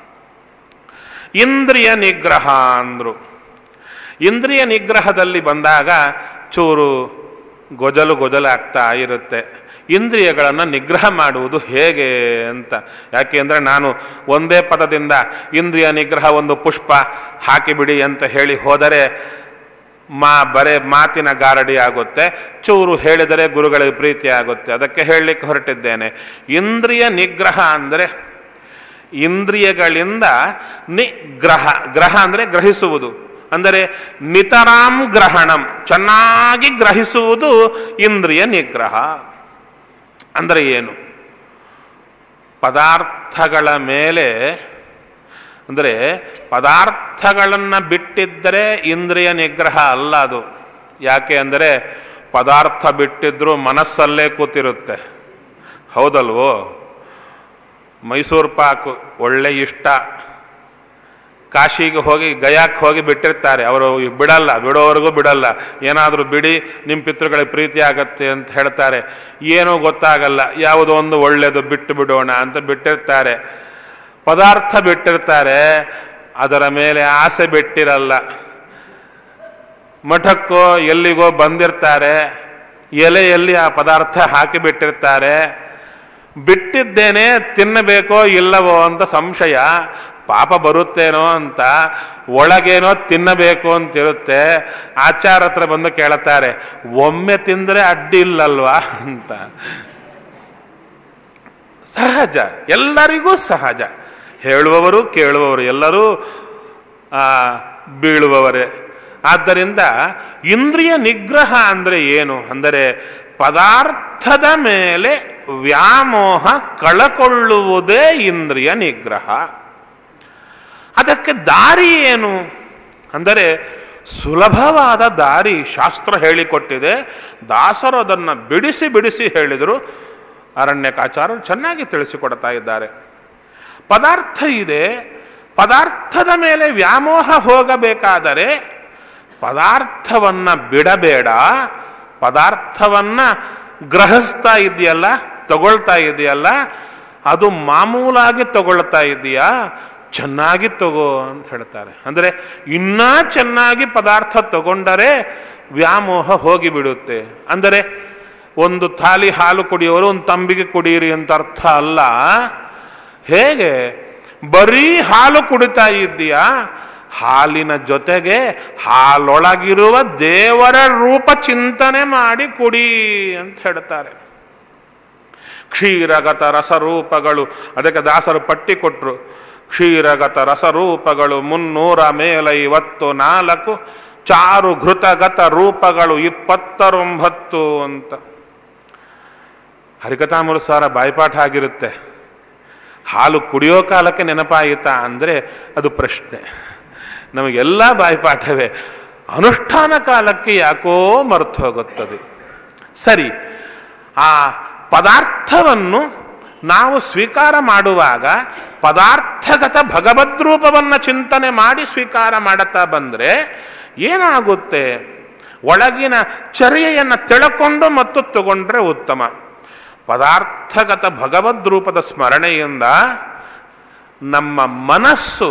ಇಂದ್ರಿಯ ನಿಗ್ರಹ ಅಂದ್ರು ಇಂದ್ರಿಯ ನಿಗ್ರಹದಲ್ಲಿ ಬಂದಾಗ ಚೂರು ಗೊಜಲು ಗೊಜಲಾಗ್ತಾ ಇರುತ್ತೆ ಇಂದ್ರಿಯಗಳನ್ನು ನಿಗ್ರಹ ಮಾಡುವುದು ಹೇಗೆ ಅಂತ ಯಾಕೆಂದ್ರೆ ನಾನು ಒಂದೇ ಪದದಿಂದ ಇಂದ್ರಿಯ ನಿಗ್ರಹ ಒಂದು ಪುಷ್ಪ ಹಾಕಿಬಿಡಿ ಅಂತ ಹೇಳಿ ಹೋದರೆ ಮಾ ಬರೇ ಮಾತಿನ ಗಾರಡಿ ಆಗುತ್ತೆ ಚೂರು ಹೇಳಿದರೆ ಗುರುಗಳಿಗೆ ಪ್ರೀತಿ ಆಗುತ್ತೆ ಅದಕ್ಕೆ ಹೇಳಲಿಕ್ಕೆ ಹೊರಟಿದ್ದೇನೆ ಇಂದ್ರಿಯ ನಿಗ್ರಹ ಅಂದರೆ ಇಂದ್ರಿಯಗಳಿಂದ ನಿಗ್ರಹ ಗ್ರಹ ಅಂದರೆ ಗ್ರಹಿಸುವುದು ಅಂದರೆ ನಿತರಾಂ ಗ್ರಹಣಂ ಚೆನ್ನಾಗಿ ಗ್ರಹಿಸುವುದು ಇಂದ್ರಿಯ ನಿಗ್ರಹ ಅಂದರೆ ಏನು ಪದಾರ್ಥಗಳ ಮೇಲೆ ಅಂದರೆ ಪದಾರ್ಥಗಳನ್ನು ಬಿಟ್ಟಿದ್ದರೆ ಇಂದ್ರಿಯ ನಿಗ್ರಹ ಅಲ್ಲ ಅದು ಯಾಕೆ ಅಂದರೆ ಪದಾರ್ಥ ಬಿಟ್ಟಿದ್ರೂ ಮನಸ್ಸಲ್ಲೇ ಕೂತಿರುತ್ತೆ ಹೌದಲ್ವೋ ಮೈಸೂರು ಪಾಕು ಒಳ್ಳೆ ಇಷ್ಟ ಕಾಶಿಗೆ ಹೋಗಿ ಗಯಾಕ್ಕೆ ಹೋಗಿ ಬಿಟ್ಟಿರ್ತಾರೆ ಅವರು ಬಿಡಲ್ಲ ಬಿಡೋವರೆಗೂ ಬಿಡಲ್ಲ ಏನಾದರೂ ಬಿಡಿ ನಿಮ್ಮ ಪಿತೃಗಳಿಗೆ ಪ್ರೀತಿ ಆಗತ್ತೆ ಅಂತ ಹೇಳ್ತಾರೆ ಏನೂ ಗೊತ್ತಾಗಲ್ಲ ಯಾವುದೋ ಒಂದು ಒಳ್ಳೇದು ಬಿಟ್ಟು ಬಿಡೋಣ ಅಂತ ಬಿಟ್ಟಿರ್ತಾರೆ ಪದಾರ್ಥ ಬಿಟ್ಟಿರ್ತಾರೆ ಅದರ ಮೇಲೆ ಆಸೆ ಬಿಟ್ಟಿರಲ್ಲ ಮಠಕ್ಕೋ ಎಲ್ಲಿಗೋ ಬಂದಿರ್ತಾರೆ ಎಲೆಯಲ್ಲಿ ಆ ಪದಾರ್ಥ ಹಾಕಿ ಬಿಟ್ಟಿರ್ತಾರೆ ಬಿಟ್ಟಿದ್ದೇನೆ ತಿನ್ನಬೇಕೋ ಇಲ್ಲವೋ ಅಂತ ಸಂಶಯ ಪಾಪ ಬರುತ್ತೇನೋ ಅಂತ ಒಳಗೇನೋ ತಿನ್ನಬೇಕು ಅಂತಿರುತ್ತೆ ಆಚಾರ ಹತ್ರ ಬಂದು ಕೇಳುತ್ತಾರೆ ಒಮ್ಮೆ ತಿಂದ್ರೆ ಅಡ್ಡಿ ಇಲ್ಲಲ್ವಾ ಅಂತ ಸಹಜ ಎಲ್ಲರಿಗೂ ಸಹಜ ಹೇಳುವವರು ಕೇಳುವವರು ಎಲ್ಲರೂ ಆ ಬೀಳುವವರೇ ಆದ್ದರಿಂದ ಇಂದ್ರಿಯ ನಿಗ್ರಹ ಅಂದ್ರೆ ಏನು ಅಂದರೆ ಪದಾರ್ಥದ ಮೇಲೆ ವ್ಯಾಮೋಹ ಕಳಕೊಳ್ಳುವುದೇ ಇಂದ್ರಿಯ ನಿಗ್ರಹ ಅದಕ್ಕೆ ದಾರಿ ಏನು ಅಂದರೆ ಸುಲಭವಾದ ದಾರಿ ಶಾಸ್ತ್ರ ಹೇಳಿಕೊಟ್ಟಿದೆ ದಾಸರು ಅದನ್ನು ಬಿಡಿಸಿ ಬಿಡಿಸಿ ಹೇಳಿದರು ಅರಣ್ಯಕಾಚಾರ್ಯರು ಚೆನ್ನಾಗಿ ತಿಳಿಸಿಕೊಡ್ತಾ ಇದ್ದಾರೆ ಪದಾರ್ಥ ಇದೆ ಪದಾರ್ಥದ ಮೇಲೆ ವ್ಯಾಮೋಹ ಹೋಗಬೇಕಾದರೆ ಪದಾರ್ಥವನ್ನ ಬಿಡಬೇಡ ಪದಾರ್ಥವನ್ನ ಗ್ರಹಿಸ್ತಾ ಇದೆಯಲ್ಲ ತಗೊಳ್ತಾ ಇದೆಯಲ್ಲ ಅದು ಮಾಮೂಲಾಗಿ ತಗೊಳ್ತಾ ಇದೆಯಾ ಚೆನ್ನಾಗಿ ತಗೋ ಅಂತ ಹೇಳ್ತಾರೆ ಅಂದ್ರೆ ಇನ್ನ ಚೆನ್ನಾಗಿ ಪದಾರ್ಥ ತಗೊಂಡರೆ ವ್ಯಾಮೋಹ ಹೋಗಿಬಿಡುತ್ತೆ ಅಂದರೆ ಒಂದು ಥಾಲಿ ಹಾಲು ಕುಡಿಯೋರು ಒಂದು ತಂಬಿಗೆ ಕುಡಿಯಿರಿ ಅಂತ ಅರ್ಥ ಅಲ್ಲ ಹೇಗೆ ಬರೀ ಹಾಲು ಕುಡಿತಾ ಇದ್ದೀಯಾ ಹಾಲಿನ ಜೊತೆಗೆ ಹಾಲೊಳಗಿರುವ ದೇವರ ರೂಪ ಚಿಂತನೆ ಮಾಡಿ ಕುಡಿ ಅಂತ ಹೇಳ್ತಾರೆ ಕ್ಷೀರಗತ ರಸರೂಪಗಳು ಅದಕ್ಕೆ ದಾಸರು ಪಟ್ಟಿ ಕೊಟ್ರು ಕ್ಷೀರಗತ ರಸರೂಪಗಳು ಮುನ್ನೂರ ಮೇಲೈವತ್ತು ನಾಲ್ಕು ಚಾರು ಘೃತಗತ ರೂಪಗಳು ಇಪ್ಪತ್ತರೊಂಬತ್ತು ಅಂತ ಹರಿಕಥಾಮೃತಸಾರ ಬಾಯ್ಪಾಠ ಆಗಿರುತ್ತೆ ಹಾಲು ಕುಡಿಯೋ ಕಾಲಕ್ಕೆ ನೆನಪಾಯಿತಾ ಅಂದರೆ ಅದು ಪ್ರಶ್ನೆ ನಮಗೆಲ್ಲ ಬಾಯ್ಪಾಠವೇ ಅನುಷ್ಠಾನ ಕಾಲಕ್ಕೆ ಯಾಕೋ ಮರ್ತು ಹೋಗುತ್ತದೆ ಸರಿ ಆ ಪದಾರ್ಥವನ್ನು ನಾವು ಸ್ವೀಕಾರ ಮಾಡುವಾಗ ಪದಾರ್ಥಗತ ಭಗವದ್ರೂಪವನ್ನ ಚಿಂತನೆ ಮಾಡಿ ಸ್ವೀಕಾರ ಮಾಡುತ್ತಾ ಬಂದ್ರೆ ಏನಾಗುತ್ತೆ ಒಳಗಿನ ಚರ್ಯೆಯನ್ನ ತಿಳ್ಕೊಂಡು ಮತ್ತು ತಗೊಂಡ್ರೆ ಉತ್ತಮ ಪದಾರ್ಥಗತ ಭಗವದ್ರೂಪದ ಸ್ಮರಣೆಯಿಂದ ನಮ್ಮ ಮನಸ್ಸು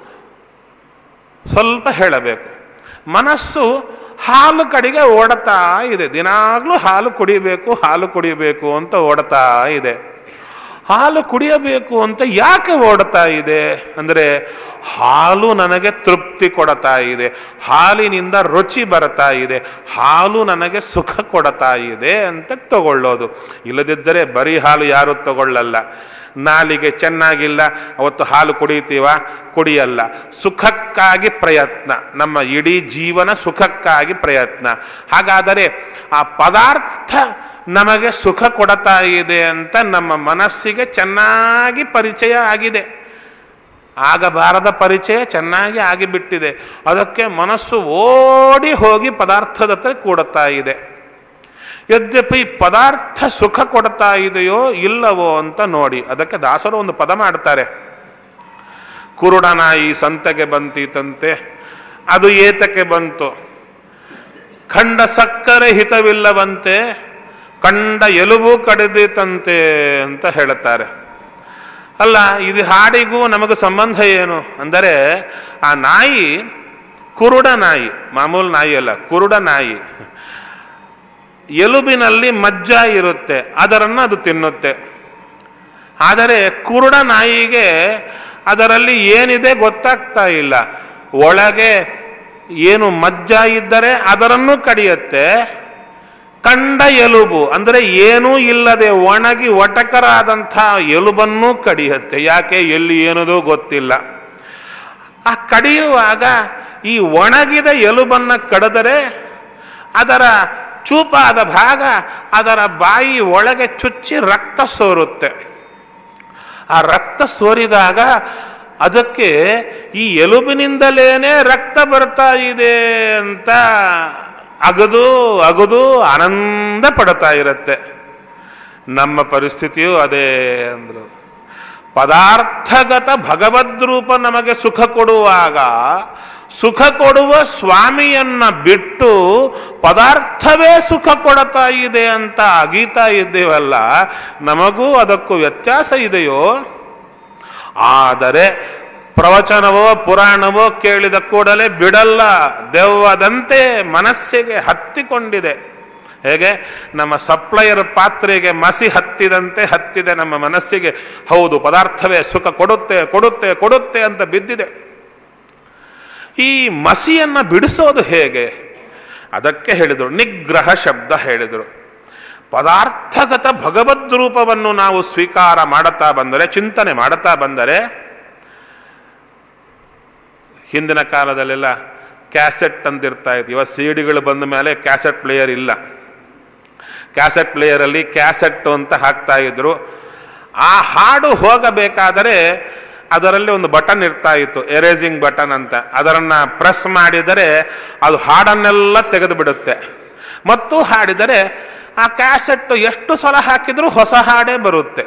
ಸ್ವಲ್ಪ ಹೇಳಬೇಕು ಮನಸ್ಸು ಹಾಲು ಕಡೆಗೆ ಓಡತಾ ಇದೆ ದಿನಾಗ್ಲೂ ಹಾಲು ಕುಡಿಬೇಕು ಹಾಲು ಕುಡಿಬೇಕು ಅಂತ ಓಡತಾ ಇದೆ ಹಾಲು ಕುಡಿಯಬೇಕು ಅಂತ ಯಾಕೆ ಓಡ್ತಾ ಇದೆ ಅಂದ್ರೆ ಹಾಲು ನನಗೆ ತೃಪ್ತಿ ಕೊಡತಾ ಇದೆ ಹಾಲಿನಿಂದ ರುಚಿ ಬರ್ತಾ ಇದೆ ಹಾಲು ನನಗೆ ಸುಖ ಕೊಡತಾ ಇದೆ ಅಂತ ತಗೊಳ್ಳೋದು ಇಲ್ಲದಿದ್ದರೆ ಬರೀ ಹಾಲು ಯಾರು ತಗೊಳ್ಳಲ್ಲ ನಾಲಿಗೆ ಚೆನ್ನಾಗಿಲ್ಲ ಅವತ್ತು ಹಾಲು ಕುಡಿತೀವ ಕುಡಿಯಲ್ಲ ಸುಖಕ್ಕಾಗಿ ಪ್ರಯತ್ನ ನಮ್ಮ ಇಡೀ ಜೀವನ ಸುಖಕ್ಕಾಗಿ ಪ್ರಯತ್ನ ಹಾಗಾದರೆ ಆ ಪದಾರ್ಥ ನಮಗೆ ಸುಖ ಕೊಡ್ತಾ ಇದೆ ಅಂತ ನಮ್ಮ ಮನಸ್ಸಿಗೆ ಚೆನ್ನಾಗಿ ಪರಿಚಯ ಆಗಿದೆ ಆಗಬಾರದ ಪರಿಚಯ ಚೆನ್ನಾಗಿ ಆಗಿಬಿಟ್ಟಿದೆ ಅದಕ್ಕೆ ಮನಸ್ಸು ಓಡಿ ಹೋಗಿ ಪದಾರ್ಥದ ಹತ್ರ ಕೂಡುತ್ತಾ ಇದೆ ಯದ್ಯಪಿ ಪದಾರ್ಥ ಸುಖ ಕೊಡ್ತಾ ಇದೆಯೋ ಇಲ್ಲವೋ ಅಂತ ನೋಡಿ ಅದಕ್ಕೆ ದಾಸರು ಒಂದು ಪದ ಮಾಡ್ತಾರೆ ಕುರುಡನಾಯಿ ಸಂತೆಗೆ ಬಂತೀತಂತೆ ಅದು ಏತಕ್ಕೆ ಬಂತು ಖಂಡ ಸಕ್ಕರೆ ಹಿತವಿಲ್ಲವಂತೆ ಕಂಡ ಎಲುಬು ಕಡಿದಿತಂತೆ ಅಂತ ಹೇಳುತ್ತಾರೆ ಅಲ್ಲ ಇದು ಹಾಡಿಗೂ ನಮಗೆ ಸಂಬಂಧ ಏನು ಅಂದರೆ ಆ ನಾಯಿ ಕುರುಡ ನಾಯಿ ಮಾಮೂಲು ನಾಯಿ ಅಲ್ಲ ಕುರುಡ ನಾಯಿ ಎಲುಬಿನಲ್ಲಿ ಮಜ್ಜ ಇರುತ್ತೆ ಅದರನ್ನು ಅದು ತಿನ್ನುತ್ತೆ ಆದರೆ ಕುರುಡ ನಾಯಿಗೆ ಅದರಲ್ಲಿ ಏನಿದೆ ಗೊತ್ತಾಗ್ತಾ ಇಲ್ಲ ಒಳಗೆ ಏನು ಮಜ್ಜ ಇದ್ದರೆ ಅದರನ್ನು ಕಡಿಯುತ್ತೆ ಕಂಡ ಎಲುಬು ಅಂದರೆ ಏನೂ ಇಲ್ಲದೆ ಒಣಗಿ ಒಟಕರಾದಂಥ ಎಲುಬನ್ನೂ ಕಡಿಯುತ್ತೆ ಯಾಕೆ ಎಲ್ಲಿ ಏನದೋ ಗೊತ್ತಿಲ್ಲ ಆ ಕಡಿಯುವಾಗ ಈ ಒಣಗಿದ ಎಲುಬನ್ನ ಕಡಿದರೆ ಅದರ ಚೂಪಾದ ಭಾಗ ಅದರ ಬಾಯಿ ಒಳಗೆ ಚುಚ್ಚಿ ರಕ್ತ ಸೋರುತ್ತೆ ಆ ರಕ್ತ ಸೋರಿದಾಗ ಅದಕ್ಕೆ ಈ ಎಲುಬಿನಿಂದಲೇನೆ ರಕ್ತ ಬರ್ತಾ ಇದೆ ಅಂತ ಅಗದು ಅಗದು ಆನಂದ ಪಡ್ತಾ ಇರುತ್ತೆ ನಮ್ಮ ಪರಿಸ್ಥಿತಿಯೂ ಅದೇ ಅಂದ್ರು ಪದಾರ್ಥಗತ ಭಗವದ್ರೂಪ ನಮಗೆ ಸುಖ ಕೊಡುವಾಗ ಸುಖ ಕೊಡುವ ಸ್ವಾಮಿಯನ್ನ ಬಿಟ್ಟು ಪದಾರ್ಥವೇ ಸುಖ ಕೊಡ್ತಾ ಇದೆ ಅಂತ ಅಗೀತಾ ಇದ್ದೇವಲ್ಲ ನಮಗೂ ಅದಕ್ಕೂ ವ್ಯತ್ಯಾಸ ಇದೆಯೋ ಆದರೆ ಪ್ರವಚನವೋ ಪುರಾಣವೋ ಕೇಳಿದ ಕೂಡಲೇ ಬಿಡಲ್ಲ ದೆವ್ವದಂತೆ ಮನಸ್ಸಿಗೆ ಹತ್ತಿಕೊಂಡಿದೆ ಹೇಗೆ ನಮ್ಮ ಸಪ್ಲೈಯರ್ ಪಾತ್ರೆಗೆ ಮಸಿ ಹತ್ತಿದಂತೆ ಹತ್ತಿದೆ ನಮ್ಮ ಮನಸ್ಸಿಗೆ ಹೌದು ಪದಾರ್ಥವೇ ಸುಖ ಕೊಡುತ್ತೆ ಕೊಡುತ್ತೆ ಕೊಡುತ್ತೆ ಅಂತ ಬಿದ್ದಿದೆ ಈ ಮಸಿಯನ್ನ ಬಿಡಿಸೋದು ಹೇಗೆ ಅದಕ್ಕೆ ಹೇಳಿದರು ನಿಗ್ರಹ ಶಬ್ದ ಹೇಳಿದರು ಪದಾರ್ಥಗತ ಭಗವದ್ ರೂಪವನ್ನು ನಾವು ಸ್ವೀಕಾರ ಮಾಡುತ್ತಾ ಬಂದರೆ ಚಿಂತನೆ ಮಾಡುತ್ತಾ ಬಂದರೆ ಹಿಂದಿನ ಕಾಲದಲ್ಲೆಲ್ಲ ಕ್ಯಾಸೆಟ್ ಅಂತ ಇರ್ತಾ ಇತ್ತು ಇವಾಗ ಸಿಡಿಗಳು ಬಂದ ಮೇಲೆ ಕ್ಯಾಸೆಟ್ ಪ್ಲೇಯರ್ ಇಲ್ಲ ಕ್ಯಾಸೆಟ್ ಪ್ಲೇಯರ್ ಅಲ್ಲಿ ಕ್ಯಾಸೆಟ್ ಅಂತ ಹಾಕ್ತಾ ಇದ್ರು ಆ ಹಾಡು ಹೋಗಬೇಕಾದರೆ ಅದರಲ್ಲಿ ಒಂದು ಬಟನ್ ಇರ್ತಾ ಇತ್ತು ಎರೇಸಿಂಗ್ ಬಟನ್ ಅಂತ ಅದರನ್ನ ಪ್ರೆಸ್ ಮಾಡಿದರೆ ಅದು ಹಾಡನ್ನೆಲ್ಲ ತೆಗೆದು ಬಿಡುತ್ತೆ ಮತ್ತು ಹಾಡಿದರೆ ಆ ಕ್ಯಾಸೆಟ್ ಎಷ್ಟು ಸಲ ಹಾಕಿದ್ರೂ ಹೊಸ ಹಾಡೇ ಬರುತ್ತೆ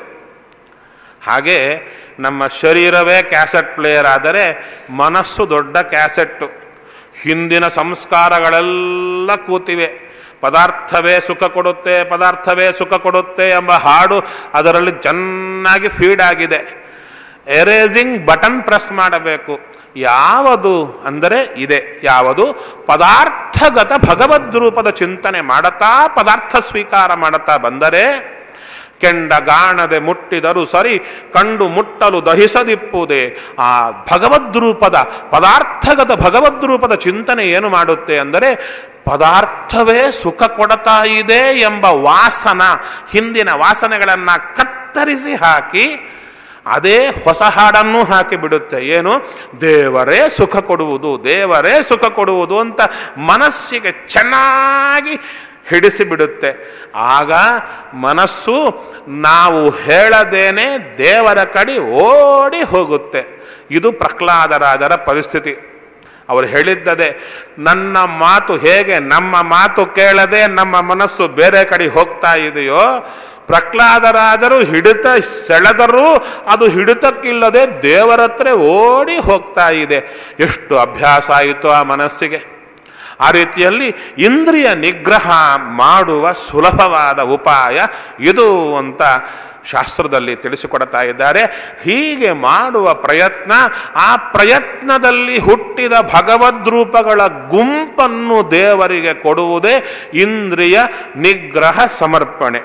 ಹಾಗೆ ನಮ್ಮ ಶರೀರವೇ ಕ್ಯಾಸೆಟ್ ಪ್ಲೇಯರ್ ಆದರೆ ಮನಸ್ಸು ದೊಡ್ಡ ಕ್ಯಾಸೆಟ್ಟು ಹಿಂದಿನ ಸಂಸ್ಕಾರಗಳೆಲ್ಲ ಕೂತಿವೆ ಪದಾರ್ಥವೇ ಸುಖ ಕೊಡುತ್ತೆ ಪದಾರ್ಥವೇ ಸುಖ ಕೊಡುತ್ತೆ ಎಂಬ ಹಾಡು ಅದರಲ್ಲಿ ಚೆನ್ನಾಗಿ ಫೀಡ್ ಆಗಿದೆ ಎರೇಸಿಂಗ್ ಬಟನ್ ಪ್ರೆಸ್ ಮಾಡಬೇಕು ಯಾವುದು ಅಂದರೆ ಇದೆ ಯಾವುದು ಪದಾರ್ಥಗತ ಭಗವದ್ ರೂಪದ ಚಿಂತನೆ ಮಾಡುತ್ತಾ ಪದಾರ್ಥ ಸ್ವೀಕಾರ ಮಾಡುತ್ತಾ ಬಂದರೆ ಕೆಂಡ ಗಾಣದೆ ಮುಟ್ಟಿದರು ಸರಿ ಕಂಡು ಮುಟ್ಟಲು ದಹಿಸದಿಪ್ಪುವುದೇ ಆ ಭಗವದ್ರೂಪದ ಪದಾರ್ಥಗತ ಭಗವದ್ರೂಪದ ಚಿಂತನೆ ಏನು ಮಾಡುತ್ತೆ ಅಂದರೆ ಪದಾರ್ಥವೇ ಸುಖ ಕೊಡ್ತಾ ಇದೆ ಎಂಬ ವಾಸನ ಹಿಂದಿನ ವಾಸನೆಗಳನ್ನ ಕತ್ತರಿಸಿ ಹಾಕಿ ಅದೇ ಹೊಸ ಹಾಡನ್ನು ಹಾಕಿ ಬಿಡುತ್ತೆ ಏನು ದೇವರೇ ಸುಖ ಕೊಡುವುದು ದೇವರೇ ಸುಖ ಕೊಡುವುದು ಅಂತ ಮನಸ್ಸಿಗೆ ಚೆನ್ನಾಗಿ ಹಿಡಿಸಿ ಬಿಡುತ್ತೆ ಆಗ ಮನಸ್ಸು ನಾವು ಹೇಳದೇನೆ ದೇವರ ಕಡೆ ಓಡಿ ಹೋಗುತ್ತೆ ಇದು ಪ್ರಹ್ಲಾದರಾಜರ ಪರಿಸ್ಥಿತಿ ಅವರು ಹೇಳಿದ್ದದೆ ನನ್ನ ಮಾತು ಹೇಗೆ ನಮ್ಮ ಮಾತು ಕೇಳದೆ ನಮ್ಮ ಮನಸ್ಸು ಬೇರೆ ಕಡೆ ಹೋಗ್ತಾ ಇದೆಯೋ ಪ್ರಹ್ಲಾದರಾಜರು ಹಿಡಿತ ಸೆಳೆದರೂ ಅದು ಹಿಡಿತಕ್ಕಿಲ್ಲದೆ ದೇವರತ್ರ ಓಡಿ ಹೋಗ್ತಾ ಇದೆ ಎಷ್ಟು ಅಭ್ಯಾಸ ಆಯಿತು ಆ ಮನಸ್ಸಿಗೆ ಆ ರೀತಿಯಲ್ಲಿ ಇಂದ್ರಿಯ ನಿಗ್ರಹ ಮಾಡುವ ಸುಲಭವಾದ ಉಪಾಯ ಇದು ಅಂತ ಶಾಸ್ತ್ರದಲ್ಲಿ ತಿಳಿಸಿಕೊಡ್ತಾ ಇದ್ದಾರೆ ಹೀಗೆ ಮಾಡುವ ಪ್ರಯತ್ನ ಆ ಪ್ರಯತ್ನದಲ್ಲಿ ಹುಟ್ಟಿದ ಭಗವದ್ರೂಪಗಳ ಗುಂಪನ್ನು ದೇವರಿಗೆ ಕೊಡುವುದೇ ಇಂದ್ರಿಯ ನಿಗ್ರಹ ಸಮರ್ಪಣೆ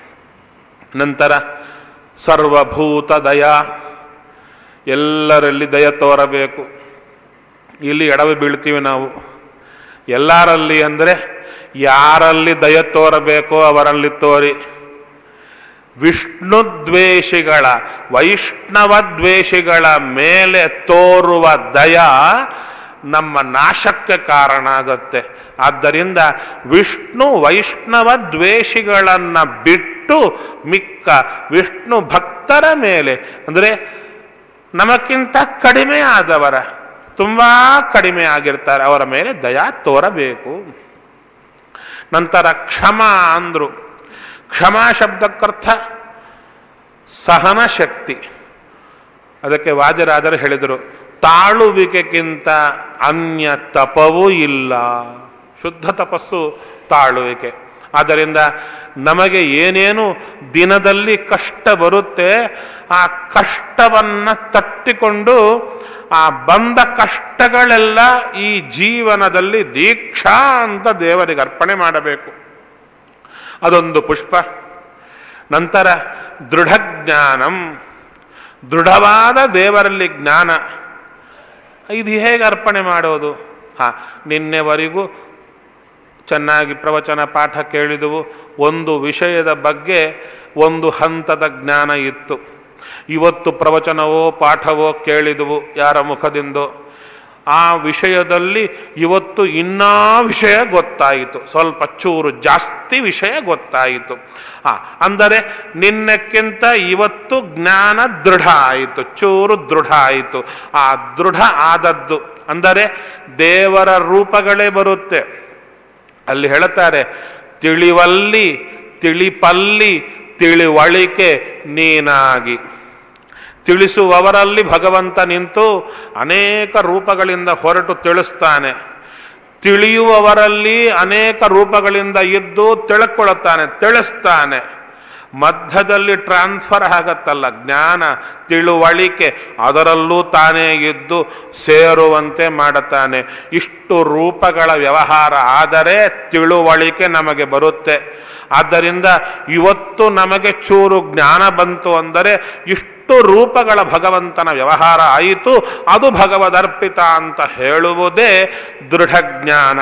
ನಂತರ ಸರ್ವಭೂತ ದಯ ಎಲ್ಲರಲ್ಲಿ ದಯ ತೋರಬೇಕು ಇಲ್ಲಿ ಎಡವಿ ಬೀಳ್ತೀವಿ ನಾವು ಎಲ್ಲರಲ್ಲಿ ಅಂದರೆ ಯಾರಲ್ಲಿ ದಯ ತೋರಬೇಕೋ ಅವರಲ್ಲಿ ತೋರಿ ವಿಷ್ಣು ದ್ವೇಷಿಗಳ ವೈಷ್ಣವ ದ್ವೇಷಿಗಳ ಮೇಲೆ ತೋರುವ ದಯ ನಮ್ಮ ನಾಶಕ್ಕೆ ಕಾರಣ ಆಗತ್ತೆ ಆದ್ದರಿಂದ ವಿಷ್ಣು ವೈಷ್ಣವ ದ್ವೇಷಿಗಳನ್ನ ಬಿಟ್ಟು ಮಿಕ್ಕ ವಿಷ್ಣು ಭಕ್ತರ ಮೇಲೆ ಅಂದರೆ ನಮಕ್ಕಿಂತ ಕಡಿಮೆ ಆದವರ ತುಂಬಾ ಕಡಿಮೆ ಆಗಿರ್ತಾರೆ ಅವರ ಮೇಲೆ ದಯಾ ತೋರಬೇಕು ನಂತರ ಕ್ಷಮ ಅಂದ್ರು ಕ್ಷಮಾ ಶಬ್ದಕ್ಕರ್ಥ ಸಹನ ಶಕ್ತಿ ಅದಕ್ಕೆ ವಾಜರಾಜರು ಹೇಳಿದರು ತಾಳುವಿಕೆಗಿಂತ ಅನ್ಯ ತಪವೂ ಇಲ್ಲ ಶುದ್ಧ ತಪಸ್ಸು ತಾಳುವಿಕೆ ಆದ್ದರಿಂದ ನಮಗೆ ಏನೇನು ದಿನದಲ್ಲಿ ಕಷ್ಟ ಬರುತ್ತೆ ಆ ಕಷ್ಟವನ್ನ ತಟ್ಟಿಕೊಂಡು ಆ ಬಂದ ಕಷ್ಟಗಳೆಲ್ಲ ಈ ಜೀವನದಲ್ಲಿ ದೀಕ್ಷಾ ಅಂತ ದೇವರಿಗೆ ಅರ್ಪಣೆ ಮಾಡಬೇಕು ಅದೊಂದು ಪುಷ್ಪ ನಂತರ ದೃಢಜ್ಞಾನಂ ದೃಢವಾದ ದೇವರಲ್ಲಿ ಜ್ಞಾನ ಇದು ಹೇಗೆ ಅರ್ಪಣೆ ಮಾಡೋದು ಹಾ ನಿನ್ನೆವರೆಗೂ ಚೆನ್ನಾಗಿ ಪ್ರವಚನ ಪಾಠ ಕೇಳಿದವು ಒಂದು ವಿಷಯದ ಬಗ್ಗೆ ಒಂದು ಹಂತದ ಜ್ಞಾನ ಇತ್ತು ಇವತ್ತು ಪ್ರವಚನವೋ ಪಾಠವೋ ಕೇಳಿದವು ಯಾರ ಮುಖದಿಂದೋ ಆ ವಿಷಯದಲ್ಲಿ ಇವತ್ತು ಇನ್ನೂ ವಿಷಯ ಗೊತ್ತಾಯಿತು ಸ್ವಲ್ಪ ಚೂರು ಜಾಸ್ತಿ ವಿಷಯ ಗೊತ್ತಾಯಿತು ಆ ಅಂದರೆ ನಿನ್ನಕ್ಕಿಂತ ಇವತ್ತು ಜ್ಞಾನ ದೃಢ ಆಯಿತು ಚೂರು ದೃಢ ಆಯಿತು ಆ ದೃಢ ಆದದ್ದು ಅಂದರೆ ದೇವರ ರೂಪಗಳೇ ಬರುತ್ತೆ ಅಲ್ಲಿ ಹೇಳುತ್ತಾರೆ ತಿಳಿವಲ್ಲಿ ತಿಳಿಪಲ್ಲಿ ತಿಳಿವಳಿಕೆ ನೀನಾಗಿ ತಿಳಿಸುವವರಲ್ಲಿ ಭಗವಂತ ನಿಂತು ಅನೇಕ ರೂಪಗಳಿಂದ ಹೊರಟು ತಿಳಿಸ್ತಾನೆ ತಿಳಿಯುವವರಲ್ಲಿ ಅನೇಕ ರೂಪಗಳಿಂದ ಇದ್ದು ತಿಳ್ಕೊಳ್ಳುತ್ತಾನೆ ತಿಳಿಸ್ತಾನೆ ಮಧ್ಯದಲ್ಲಿ ಟ್ರಾನ್ಸ್ಫರ್ ಆಗತ್ತಲ್ಲ ಜ್ಞಾನ ತಿಳುವಳಿಕೆ ಅದರಲ್ಲೂ ತಾನೇ ಇದ್ದು ಸೇರುವಂತೆ ಮಾಡುತ್ತಾನೆ ಇಷ್ಟು ರೂಪಗಳ ವ್ಯವಹಾರ ಆದರೆ ತಿಳುವಳಿಕೆ ನಮಗೆ ಬರುತ್ತೆ ಆದ್ದರಿಂದ ಇವತ್ತು ನಮಗೆ ಚೂರು ಜ್ಞಾನ ಬಂತು ಅಂದರೆ ಇಷ್ಟು ರೂಪಗಳ ಭಗವಂತನ ವ್ಯವಹಾರ ಆಯಿತು ಅದು ಭಗವದರ್ಪಿತ ಅಂತ ಹೇಳುವುದೇ ದೃಢಜ್ಞಾನ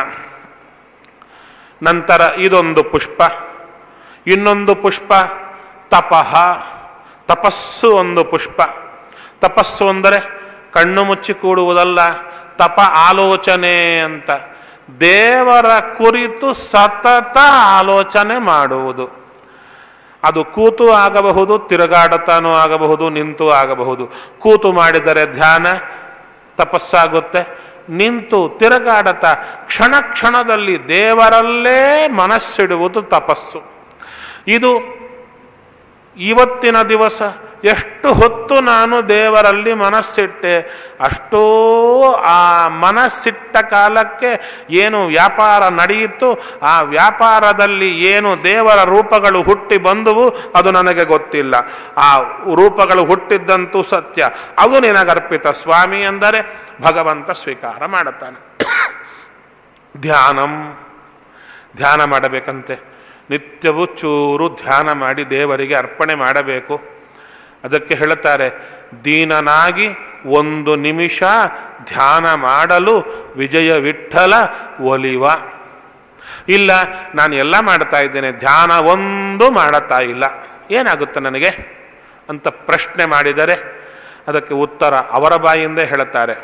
ನಂತರ ಇದೊಂದು ಪುಷ್ಪ ಇನ್ನೊಂದು ಪುಷ್ಪ ತಪಃ ತಪಸ್ಸು ಒಂದು ಪುಷ್ಪ ತಪಸ್ಸು ಅಂದರೆ ಕಣ್ಣು ಮುಚ್ಚಿ ಕೂಡುವುದಲ್ಲ ತಪ ಆಲೋಚನೆ ಅಂತ ದೇವರ ಕುರಿತು ಸತತ ಆಲೋಚನೆ ಮಾಡುವುದು ಅದು ಕೂತು ಆಗಬಹುದು ತಿರುಗಾಡತಾನೂ ಆಗಬಹುದು ನಿಂತು ಆಗಬಹುದು ಕೂತು ಮಾಡಿದರೆ ಧ್ಯಾನ ತಪಸ್ಸಾಗುತ್ತೆ ನಿಂತು ತಿರುಗಾಡತ ಕ್ಷಣ ಕ್ಷಣದಲ್ಲಿ ದೇವರಲ್ಲೇ ಮನಸ್ಸಿಡುವುದು ತಪಸ್ಸು ಇದು ಇವತ್ತಿನ ದಿವಸ ಎಷ್ಟು ಹೊತ್ತು ನಾನು ದೇವರಲ್ಲಿ ಮನಸ್ಸಿಟ್ಟೆ ಅಷ್ಟೋ ಆ ಮನಸ್ಸಿಟ್ಟ ಕಾಲಕ್ಕೆ ಏನು ವ್ಯಾಪಾರ ನಡೆಯಿತು ಆ ವ್ಯಾಪಾರದಲ್ಲಿ ಏನು ದೇವರ ರೂಪಗಳು ಹುಟ್ಟಿ ಬಂದುವು ಅದು ನನಗೆ ಗೊತ್ತಿಲ್ಲ ಆ ರೂಪಗಳು ಹುಟ್ಟಿದ್ದಂತೂ ಸತ್ಯ ಅದು ನಿನಗರ್ಪಿತ ಸ್ವಾಮಿ ಅಂದರೆ ಭಗವಂತ ಸ್ವೀಕಾರ ಮಾಡುತ್ತಾನೆ ಧ್ಯಾನಂ ಧ್ಯಾನ ಮಾಡಬೇಕಂತೆ ನಿತ್ಯವೂ ಚೂರು ಧ್ಯಾನ ಮಾಡಿ ದೇವರಿಗೆ ಅರ್ಪಣೆ ಮಾಡಬೇಕು ಅದಕ್ಕೆ ಹೇಳುತ್ತಾರೆ ದೀನನಾಗಿ ಒಂದು ನಿಮಿಷ ಧ್ಯಾನ ಮಾಡಲು ವಿಜಯ ವಿಠಲ ಒಲಿವ ಇಲ್ಲ ನಾನು ಎಲ್ಲ ಮಾಡ್ತಾ ಇದ್ದೇನೆ ಧ್ಯಾನ ಒಂದು ಮಾಡುತ್ತಾ ಇಲ್ಲ ಏನಾಗುತ್ತೆ ನನಗೆ ಅಂತ ಪ್ರಶ್ನೆ ಮಾಡಿದರೆ ಅದಕ್ಕೆ ಉತ್ತರ ಅವರ ಬಾಯಿಂದ ಹೇಳುತ್ತಾರೆ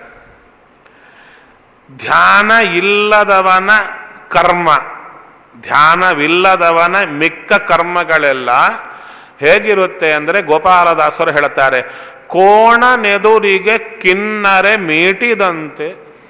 ಧ್ಯಾನ ಇಲ್ಲದವನ ಕರ್ಮ ಧ್ಯಾನವಿಲ್ಲದವನ ಮಿಕ್ಕ ಕರ್ಮಗಳೆಲ್ಲ ಹೇಗಿರುತ್ತೆ ಅಂದರೆ ಗೋಪಾಲದಾಸರು ಹೇಳುತ್ತಾರೆ ಕೋಣನೆದುರಿಗೆ ಕಿನ್ನರೆ ಮೀಟಿದಂತೆ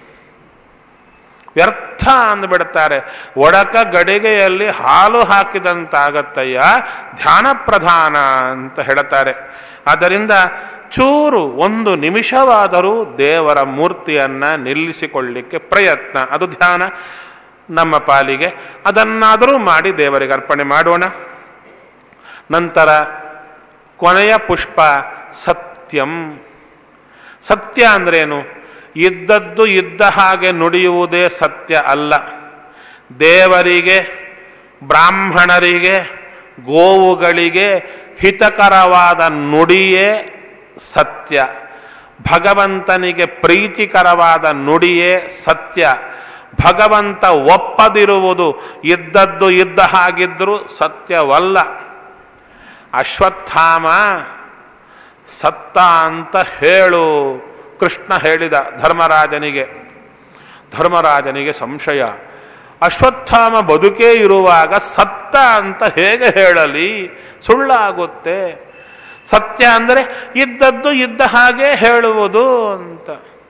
ವ್ಯರ್ಥ ಅಂದ್ಬಿಡ್ತಾರೆ ಒಡಕ ಗಡಿಗೆಯಲ್ಲಿ ಹಾಲು ಹಾಕಿದಂತಾಗತ್ತಯ್ಯ ಧ್ಯಾನ ಪ್ರಧಾನ ಅಂತ ಹೇಳುತ್ತಾರೆ ಆದ್ದರಿಂದ ಚೂರು ಒಂದು ನಿಮಿಷವಾದರೂ ದೇವರ ಮೂರ್ತಿಯನ್ನ ನಿಲ್ಲಿಸಿಕೊಳ್ಳಿಕ್ಕೆ ಪ್ರಯತ್ನ ಅದು ಧ್ಯಾನ ನಮ್ಮ ಪಾಲಿಗೆ ಅದನ್ನಾದರೂ ಮಾಡಿ ದೇವರಿಗೆ ಅರ್ಪಣೆ ಮಾಡೋಣ ನಂತರ ಕೊನೆಯ ಪುಷ್ಪ ಸತ್ಯಂ ಸತ್ಯ ಅಂದ್ರೇನು ಇದ್ದದ್ದು ಇದ್ದ ಹಾಗೆ ನುಡಿಯುವುದೇ ಸತ್ಯ ಅಲ್ಲ ದೇವರಿಗೆ ಬ್ರಾಹ್ಮಣರಿಗೆ ಗೋವುಗಳಿಗೆ ಹಿತಕರವಾದ ನುಡಿಯೇ ಸತ್ಯ ಭಗವಂತನಿಗೆ ಪ್ರೀತಿಕರವಾದ ನುಡಿಯೇ ಸತ್ಯ ಭಗವಂತ ಒಪ್ಪದಿರುವುದು ಇದ್ದದ್ದು ಇದ್ದ ಹಾಗಿದ್ರೂ ಸತ್ಯವಲ್ಲ ಅಶ್ವತ್ಥಾಮ ಸತ್ತ ಅಂತ ಹೇಳು ಕೃಷ್ಣ ಹೇಳಿದ ಧರ್ಮರಾಜನಿಗೆ ಧರ್ಮರಾಜನಿಗೆ ಸಂಶಯ ಅಶ್ವತ್ಥಾಮ ಬದುಕೇ ಇರುವಾಗ ಸತ್ತ ಅಂತ ಹೇಗೆ ಹೇಳಲಿ ಸುಳ್ಳಾಗುತ್ತೆ ಸತ್ಯ ಅಂದರೆ ಇದ್ದದ್ದು ಇದ್ದ ಹಾಗೆ ಹೇಳುವುದು ಅಂತ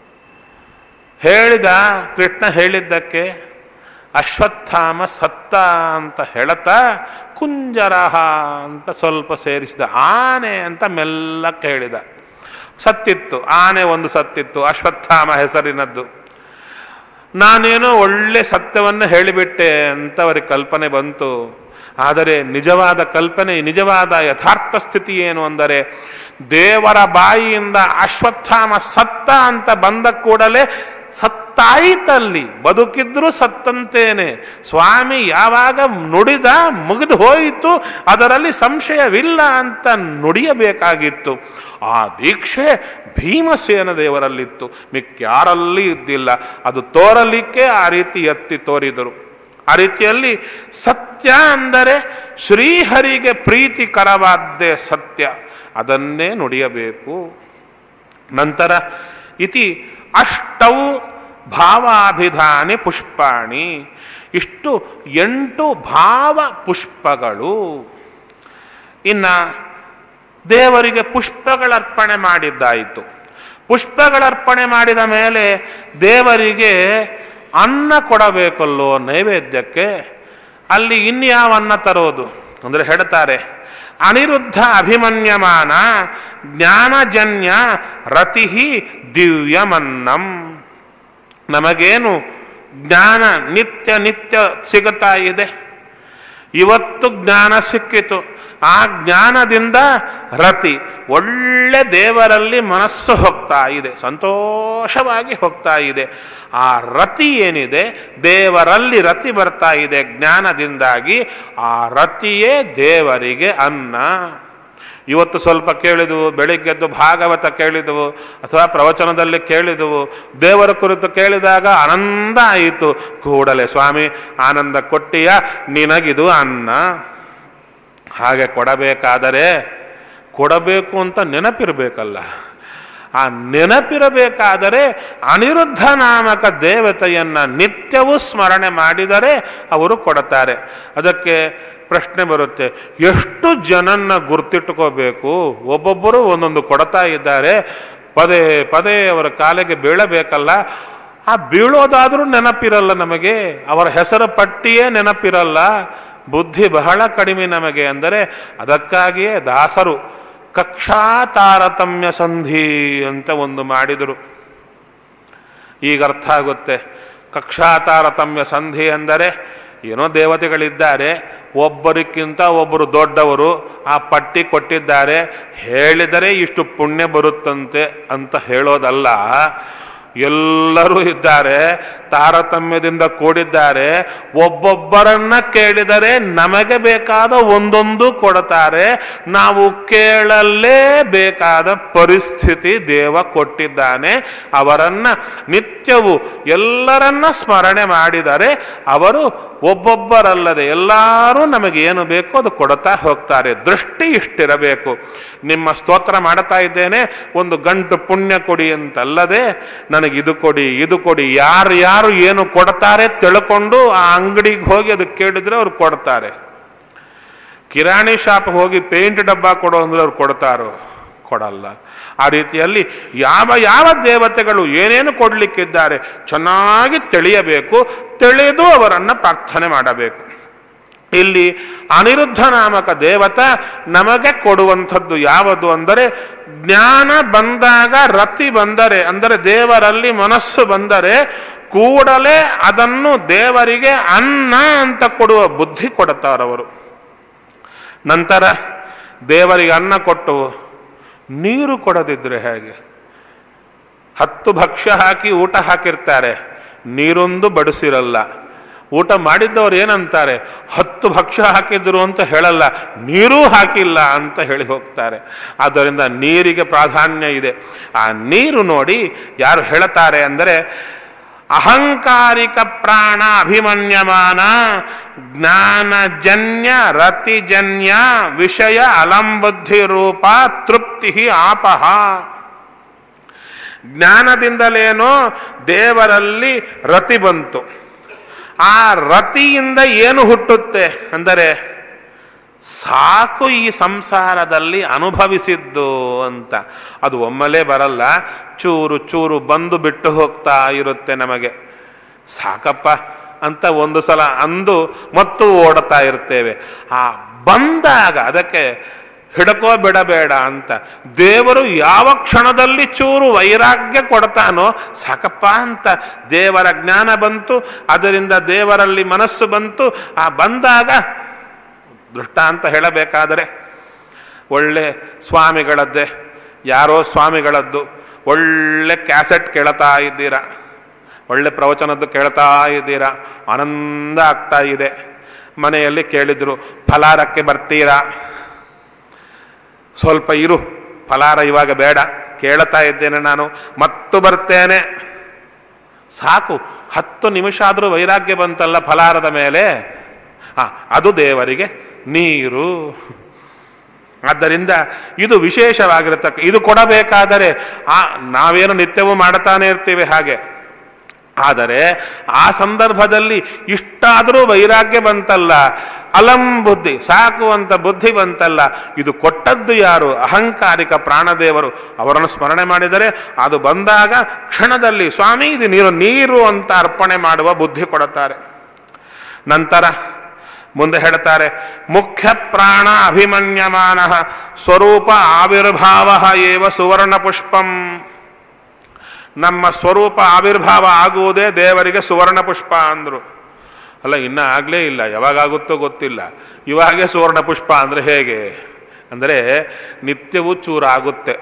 ಹೇಳಿದ ಕೃಷ್ಣ ಹೇಳಿದ್ದಕ್ಕೆ ಅಶ್ವತ್ಥಾಮ ಸತ್ತ ಅಂತ ಹೇಳತಾ ಕುಂಜರಹ ಅಂತ ಸ್ವಲ್ಪ ಸೇರಿಸಿದ ಆನೆ ಅಂತ ಮೆಲ್ಲಕ್ಕೆ ಹೇಳಿದ ಸತ್ತಿತ್ತು ಆನೆ ಒಂದು ಸತ್ತಿತ್ತು ಅಶ್ವತ್ಥಾಮ ಹೆಸರಿನದ್ದು ನಾನೇನೋ ಒಳ್ಳೆ ಸತ್ಯವನ್ನು ಹೇಳಿಬಿಟ್ಟೆ ಅಂತ ಅವರಿಗೆ ಕಲ್ಪನೆ ಬಂತು ಆದರೆ ನಿಜವಾದ ಕಲ್ಪನೆ ನಿಜವಾದ ಯಥಾರ್ಥ ಸ್ಥಿತಿ ಏನು ಅಂದರೆ ದೇವರ ಬಾಯಿಯಿಂದ ಅಶ್ವತ್ಥಾಮ ಸತ್ತ ಅಂತ ಬಂದ ಕೂಡಲೇ ಸತ್ತಾಯಿತಲ್ಲಿ ಬದುಕಿದ್ರೂ ಸತ್ತಂತೇನೆ ಸ್ವಾಮಿ ಯಾವಾಗ ನುಡಿದ ಮುಗಿದು ಹೋಯಿತು ಅದರಲ್ಲಿ ಸಂಶಯವಿಲ್ಲ ಅಂತ ನುಡಿಯಬೇಕಾಗಿತ್ತು ಆ ದೀಕ್ಷೆ ಭೀಮಸೇನ ದೇವರಲ್ಲಿತ್ತು ಮಿಕ್ಯಾರಲ್ಲಿ ಇದ್ದಿಲ್ಲ ಅದು ತೋರಲಿಕ್ಕೆ ಆ ರೀತಿ ಎತ್ತಿ ತೋರಿದರು ಆ ರೀತಿಯಲ್ಲಿ ಸತ್ಯ ಅಂದರೆ ಶ್ರೀಹರಿಗೆ ಪ್ರೀತಿಕರವಾದ್ದೇ ಸತ್ಯ ಅದನ್ನೇ ನುಡಿಯಬೇಕು ನಂತರ ಇತಿ ಅಷ್ಟೌ ಭಾವಾಭಿಧಾನಿ ಪುಷ್ಪಾಣಿ ಇಷ್ಟು ಎಂಟು ಭಾವ ಪುಷ್ಪಗಳು ಇನ್ನ ದೇವರಿಗೆ ಪುಷ್ಪಗಳರ್ಪಣೆ ಮಾಡಿದ್ದಾಯಿತು ಪುಷ್ಪಗಳರ್ಪಣೆ ಮಾಡಿದ ಮೇಲೆ ದೇವರಿಗೆ ಅನ್ನ ಕೊಡಬೇಕಲ್ಲೋ ನೈವೇದ್ಯಕ್ಕೆ ಅಲ್ಲಿ ಇನ್ಯಾವ ಅನ್ನ ತರೋದು ಅಂದ್ರೆ ಹೇಳ್ತಾರೆ ಅನಿರುದ್ಧ ಅಭಿಮನ್ಯಮಾನ ಜ್ಞಾನಜನ್ಯ ರತಿ ದಿವ್ಯಮನ್ನಂ ನಮಗೇನು ಜ್ಞಾನ ನಿತ್ಯ ನಿತ್ಯ ಸಿಗುತ್ತಾ ಇದೆ ಇವತ್ತು ಜ್ಞಾನ ಸಿಕ್ಕಿತು ಆ ಜ್ಞಾನದಿಂದ ರತಿ ಒಳ್ಳೆ ದೇವರಲ್ಲಿ ಮನಸ್ಸು ಹೋಗ್ತಾ ಇದೆ ಸಂತೋಷವಾಗಿ ಹೋಗ್ತಾ ಇದೆ ಆ ರತಿ ಏನಿದೆ ದೇವರಲ್ಲಿ ರತಿ ಬರ್ತಾ ಇದೆ ಜ್ಞಾನದಿಂದಾಗಿ ಆ ರತಿಯೇ ದೇವರಿಗೆ ಅನ್ನ ಇವತ್ತು ಸ್ವಲ್ಪ ಕೇಳಿದವು ಬೆಳಿಗ್ಗೆದ್ದು ಭಾಗವತ ಕೇಳಿದವು ಅಥವಾ ಪ್ರವಚನದಲ್ಲಿ ಕೇಳಿದವು ದೇವರ ಕುರಿತು ಕೇಳಿದಾಗ ಆನಂದ ಆಯಿತು ಕೂಡಲೇ ಸ್ವಾಮಿ ಆನಂದ ಕೊಟ್ಟಿಯ ನಿನಗಿದು ಅನ್ನ ಹಾಗೆ ಕೊಡಬೇಕಾದರೆ ಕೊಡಬೇಕು ಅಂತ ನೆನಪಿರಬೇಕಲ್ಲ ಆ ನೆನಪಿರಬೇಕಾದರೆ ಅನಿರುದ್ಧ ನಾಮಕ ದೇವತೆಯನ್ನ ನಿತ್ಯವೂ ಸ್ಮರಣೆ ಮಾಡಿದರೆ ಅವರು ಕೊಡುತ್ತಾರೆ ಅದಕ್ಕೆ ಪ್ರಶ್ನೆ ಬರುತ್ತೆ ಎಷ್ಟು ಜನನ್ನ ಗುರ್ತಿಟ್ಕೋಬೇಕು ಒಬ್ಬೊಬ್ಬರು ಒಂದೊಂದು ಕೊಡ್ತಾ ಇದ್ದಾರೆ ಪದೇ ಪದೇ ಅವರ ಕಾಲಿಗೆ ಬೀಳಬೇಕಲ್ಲ ಆ ಬೀಳೋದಾದ್ರೂ ನೆನಪಿರಲ್ಲ ನಮಗೆ ಅವರ ಹೆಸರ ಪಟ್ಟಿಯೇ ನೆನಪಿರಲ್ಲ ಬುದ್ಧಿ ಬಹಳ ಕಡಿಮೆ ನಮಗೆ ಅಂದರೆ ಅದಕ್ಕಾಗಿಯೇ ದಾಸರು ಕಕ್ಷಾ ತಾರತಮ್ಯ ಸಂಧಿ ಅಂತ ಒಂದು ಮಾಡಿದರು ಈಗ ಅರ್ಥ ಆಗುತ್ತೆ ಕಕ್ಷಾ ತಾರತಮ್ಯ ಸಂಧಿ ಅಂದರೆ ಏನೋ ದೇವತೆಗಳಿದ್ದಾರೆ ಒಬ್ಬರಿಗಿಂತ ಒಬ್ಬರು ದೊಡ್ಡವರು ಆ ಪಟ್ಟಿ ಕೊಟ್ಟಿದ್ದಾರೆ ಹೇಳಿದರೆ ಇಷ್ಟು ಪುಣ್ಯ ಬರುತ್ತಂತೆ ಅಂತ ಹೇಳೋದಲ್ಲ ಎಲ್ಲರೂ ಇದ್ದಾರೆ ತಾರತಮ್ಯದಿಂದ ಕೂಡಿದ್ದಾರೆ ಒಬ್ಬೊಬ್ಬರನ್ನ ಕೇಳಿದರೆ ನಮಗೆ ಬೇಕಾದ ಒಂದೊಂದು ಕೊಡ್ತಾರೆ ನಾವು ಕೇಳಲೇಬೇಕಾದ ಪರಿಸ್ಥಿತಿ ದೇವ ಕೊಟ್ಟಿದ್ದಾನೆ ಅವರನ್ನ ನಿತ್ಯವೂ ಎಲ್ಲರನ್ನ ಸ್ಮರಣೆ ಮಾಡಿದರೆ ಅವರು ಒಬ್ಬೊಬ್ಬರಲ್ಲದೆ ಎಲ್ಲರೂ ನಮಗೆ ಏನು ಬೇಕೋ ಅದು ಕೊಡ್ತಾ ಹೋಗ್ತಾರೆ ದೃಷ್ಟಿ ಇಷ್ಟಿರಬೇಕು ನಿಮ್ಮ ಸ್ತೋತ್ರ ಮಾಡ್ತಾ ಇದ್ದೇನೆ ಒಂದು ಗಂಟು ಪುಣ್ಯ ಕೊಡಿ ಅಂತಲ್ಲದೆ ನನಗೆ ಇದು ಕೊಡಿ ಇದು ಕೊಡಿ ಯಾರು ಯಾರು ಏನು ಕೊಡ್ತಾರೆ ತಿಳ್ಕೊಂಡು ಆ ಅಂಗಡಿಗೆ ಹೋಗಿ ಅದು ಕೇಳಿದ್ರೆ ಅವ್ರು ಕೊಡ್ತಾರೆ ಕಿರಾಣಿ ಶಾಪ್ ಹೋಗಿ ಪೇಂಟ್ ಡಬ್ಬ ಕೊಡೋ ಅಂದ್ರೆ ಅವ್ರು ಕೊಡ್ತಾರೋ ಕೊಡಲ್ಲ ಆ ರೀತಿಯಲ್ಲಿ ಯಾವ ಯಾವ ದೇವತೆಗಳು ಏನೇನು ಕೊಡ್ಲಿಕ್ಕಿದ್ದಾರೆ ಚೆನ್ನಾಗಿ ತಿಳಿಯಬೇಕು ತಿಳಿದು ಅವರನ್ನ ಪ್ರಾರ್ಥನೆ ಮಾಡಬೇಕು ಇಲ್ಲಿ ಅನಿರುದ್ಧ ನಾಮಕ ದೇವತ ನಮಗೆ ಕೊಡುವಂಥದ್ದು ಯಾವುದು ಅಂದರೆ ಜ್ಞಾನ ಬಂದಾಗ ರತಿ ಬಂದರೆ ಅಂದರೆ ದೇವರಲ್ಲಿ ಮನಸ್ಸು ಬಂದರೆ ಕೂಡಲೇ ಅದನ್ನು ದೇವರಿಗೆ ಅನ್ನ ಅಂತ ಕೊಡುವ ಬುದ್ಧಿ ಕೊಡುತ್ತಾರವರು ನಂತರ ದೇವರಿಗೆ ಅನ್ನ ಕೊಟ್ಟು ನೀರು ಕೊಡದಿದ್ರೆ ಹೇಗೆ ಹತ್ತು ಭಕ್ಷ್ಯ ಹಾಕಿ ಊಟ ಹಾಕಿರ್ತಾರೆ ನೀರೊಂದು ಬಡಿಸಿರಲ್ಲ ಊಟ ಮಾಡಿದ್ದವ್ರು ಏನಂತಾರೆ ಹತ್ತು ಭಕ್ಷ್ಯ ಹಾಕಿದ್ರು ಅಂತ ಹೇಳಲ್ಲ ನೀರೂ ಹಾಕಿಲ್ಲ ಅಂತ ಹೇಳಿ ಹೋಗ್ತಾರೆ ಆದ್ದರಿಂದ ನೀರಿಗೆ ಪ್ರಾಧಾನ್ಯ ಇದೆ ಆ ನೀರು ನೋಡಿ ಯಾರು ಹೇಳುತ್ತಾರೆ ಅಂದರೆ ಅಹಂಕಾರಿಕ ಪ್ರಾಣ ಅಭಿಮನ್ಯಮಾನ ಜ್ಞಾನಜನ್ಯ ರತಿಜನ್ಯ ವಿಷಯ ಅಲಂಬುದ್ಧಿ ರೂಪ ತೃಪ್ತಿ ಆಪಹ ಜ್ಞಾನದಿಂದಲೇನೋ ದೇವರಲ್ಲಿ ರತಿ ಬಂತು ಆ ರತಿಯಿಂದ ಏನು ಹುಟ್ಟುತ್ತೆ ಅಂದರೆ ಸಾಕು ಈ ಸಂಸಾರದಲ್ಲಿ ಅನುಭವಿಸಿದ್ದು ಅಂತ ಅದು ಒಮ್ಮೆಲೇ ಬರಲ್ಲ ಚೂರು ಚೂರು ಬಂದು ಬಿಟ್ಟು ಹೋಗ್ತಾ ಇರುತ್ತೆ ನಮಗೆ ಸಾಕಪ್ಪ ಅಂತ ಒಂದು ಸಲ ಅಂದು ಮತ್ತು ಓಡುತ್ತಾ ಇರ್ತೇವೆ ಆ ಬಂದಾಗ ಅದಕ್ಕೆ ಹಿಡಕೋ ಬಿಡಬೇಡ ಅಂತ ದೇವರು ಯಾವ ಕ್ಷಣದಲ್ಲಿ ಚೂರು ವೈರಾಗ್ಯ ಕೊಡ್ತಾನೋ ಸಾಕಪ್ಪ ಅಂತ ದೇವರ ಜ್ಞಾನ ಬಂತು ಅದರಿಂದ ದೇವರಲ್ಲಿ ಮನಸ್ಸು ಬಂತು ಆ ಬಂದಾಗ ದೃಷ್ಟಾಂತ ಹೇಳಬೇಕಾದರೆ ಒಳ್ಳೆ ಸ್ವಾಮಿಗಳದ್ದೇ ಯಾರೋ ಸ್ವಾಮಿಗಳದ್ದು ಒಳ್ಳೆ ಕ್ಯಾಸೆಟ್ ಕೇಳ್ತಾ ಇದ್ದೀರಾ ಒಳ್ಳೆ ಪ್ರವಚನದ್ದು ಕೇಳ್ತಾ ಇದ್ದೀರಾ ಆನಂದ ಆಗ್ತಾ ಇದೆ ಮನೆಯಲ್ಲಿ ಕೇಳಿದ್ರು ಫಲಾರಕ್ಕೆ ಬರ್ತೀರಾ ಸ್ವಲ್ಪ ಇರು ಫಲಾರ ಇವಾಗ ಬೇಡ ಕೇಳ್ತಾ ಇದ್ದೇನೆ ನಾನು ಮತ್ತು ಬರ್ತೇನೆ ಸಾಕು ಹತ್ತು ನಿಮಿಷ ಆದರೂ ವೈರಾಗ್ಯ ಬಂತಲ್ಲ ಫಲಾರದ ಮೇಲೆ ಆ, ಅದು ದೇವರಿಗೆ ನೀರು ಆದ್ದರಿಂದ ಇದು ವಿಶೇಷವಾಗಿರತಕ್ಕ ಇದು ಕೊಡಬೇಕಾದರೆ ಆ ನಾವೇನು ನಿತ್ಯವೂ ಮಾಡ್ತಾನೆ ಇರ್ತೀವಿ ಹಾಗೆ ಆದರೆ ಆ ಸಂದರ್ಭದಲ್ಲಿ ಇಷ್ಟಾದರೂ ವೈರಾಗ್ಯ ಬಂತಲ್ಲ ಅಲಂ ಬುದ್ಧಿ ಸಾಕು ಅಂತ ಬುದ್ಧಿ ಬಂತಲ್ಲ ಇದು ಕೊಟ್ಟದ್ದು ಯಾರು ಅಹಂಕಾರಿಕ ಪ್ರಾಣದೇವರು ಅವರನ್ನು ಸ್ಮರಣೆ ಮಾಡಿದರೆ ಅದು ಬಂದಾಗ ಕ್ಷಣದಲ್ಲಿ ಸ್ವಾಮಿ ಇದು ನೀರು ನೀರು ಅಂತ ಅರ್ಪಣೆ ಮಾಡುವ ಬುದ್ಧಿ ಕೊಡುತ್ತಾರೆ ನಂತರ ಮುಂದೆ ಹೇಳ್ತಾರೆ ಮುಖ್ಯ ಪ್ರಾಣ ಅಭಿಮನ್ಯಮಾನ ಸ್ವರೂಪ ಆವಿರ್ಭಾವ ಏವ ಸುವರ್ಣ ಪುಷ್ಪಂ ನಮ್ಮ ಸ್ವರೂಪ ಆವಿರ್ಭಾವ ಆಗುವುದೇ ದೇವರಿಗೆ ಸುವರ್ಣ ಪುಷ್ಪ ಅಂದ್ರು ಅಲ್ಲ ಇನ್ನ ಆಗ್ಲೇ ಇಲ್ಲ ಯಾವಾಗಾಗುತ್ತೋ ಗೊತ್ತಿಲ್ಲ ಇವಾಗೇ ಸುವರ್ಣ ಪುಷ್ಪ ಅಂದ್ರೆ ಹೇಗೆ ಅಂದರೆ ನಿತ್ಯವೂ ಚೂರಾಗುತ್ತೆ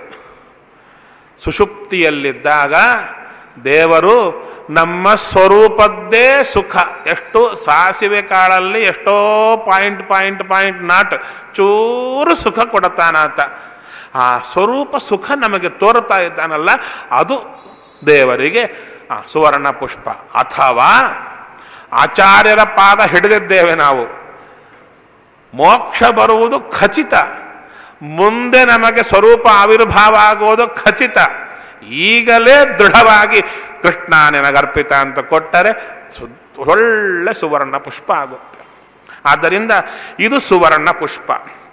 ಸುಷುಪ್ತಿಯಲ್ಲಿದ್ದಾಗ ದೇವರು ನಮ್ಮ ಸ್ವರೂಪದ್ದೇ ಸುಖ ಎಷ್ಟು ಸಾಸಿವೆ ಕಾಳಲ್ಲಿ ಎಷ್ಟೋ ಪಾಯಿಂಟ್ ಪಾಯಿಂಟ್ ಪಾಯಿಂಟ್ ನಾಟ್ ಚೂರು ಸುಖ ಕೊಡತಾನಾತ ಆ ಸ್ವರೂಪ ಸುಖ ನಮಗೆ ತೋರ್ತಾ ಇದ್ದಾನಲ್ಲ ಅದು ದೇವರಿಗೆ ಆ, ಸುವರ್ಣ ಪುಷ್ಪ ಅಥವಾ ಆಚಾರ್ಯರ ಪಾದ ಹಿಡಿದಿದ್ದೇವೆ ನಾವು ಮೋಕ್ಷ ಬರುವುದು ಖಚಿತ ಮುಂದೆ ನಮಗೆ ಸ್ವರೂಪ ಆವಿರ್ಭಾವ ಆಗುವುದು ಖಚಿತ ಈಗಲೇ ದೃಢವಾಗಿ ಕೃಷ್ಣ ನಿನಗರ್ಪಿತ ಅಂತ ಕೊಟ್ಟರೆ ಸು- ಒಳ್ಳೆ ಸುವರ್ಣ ಪುಷ್ಪ ಆಗುತ್ತೆ ಆದ್ದರಿಂದ ಇದು ಸುವರ್ಣ ಪುಷ್ಪ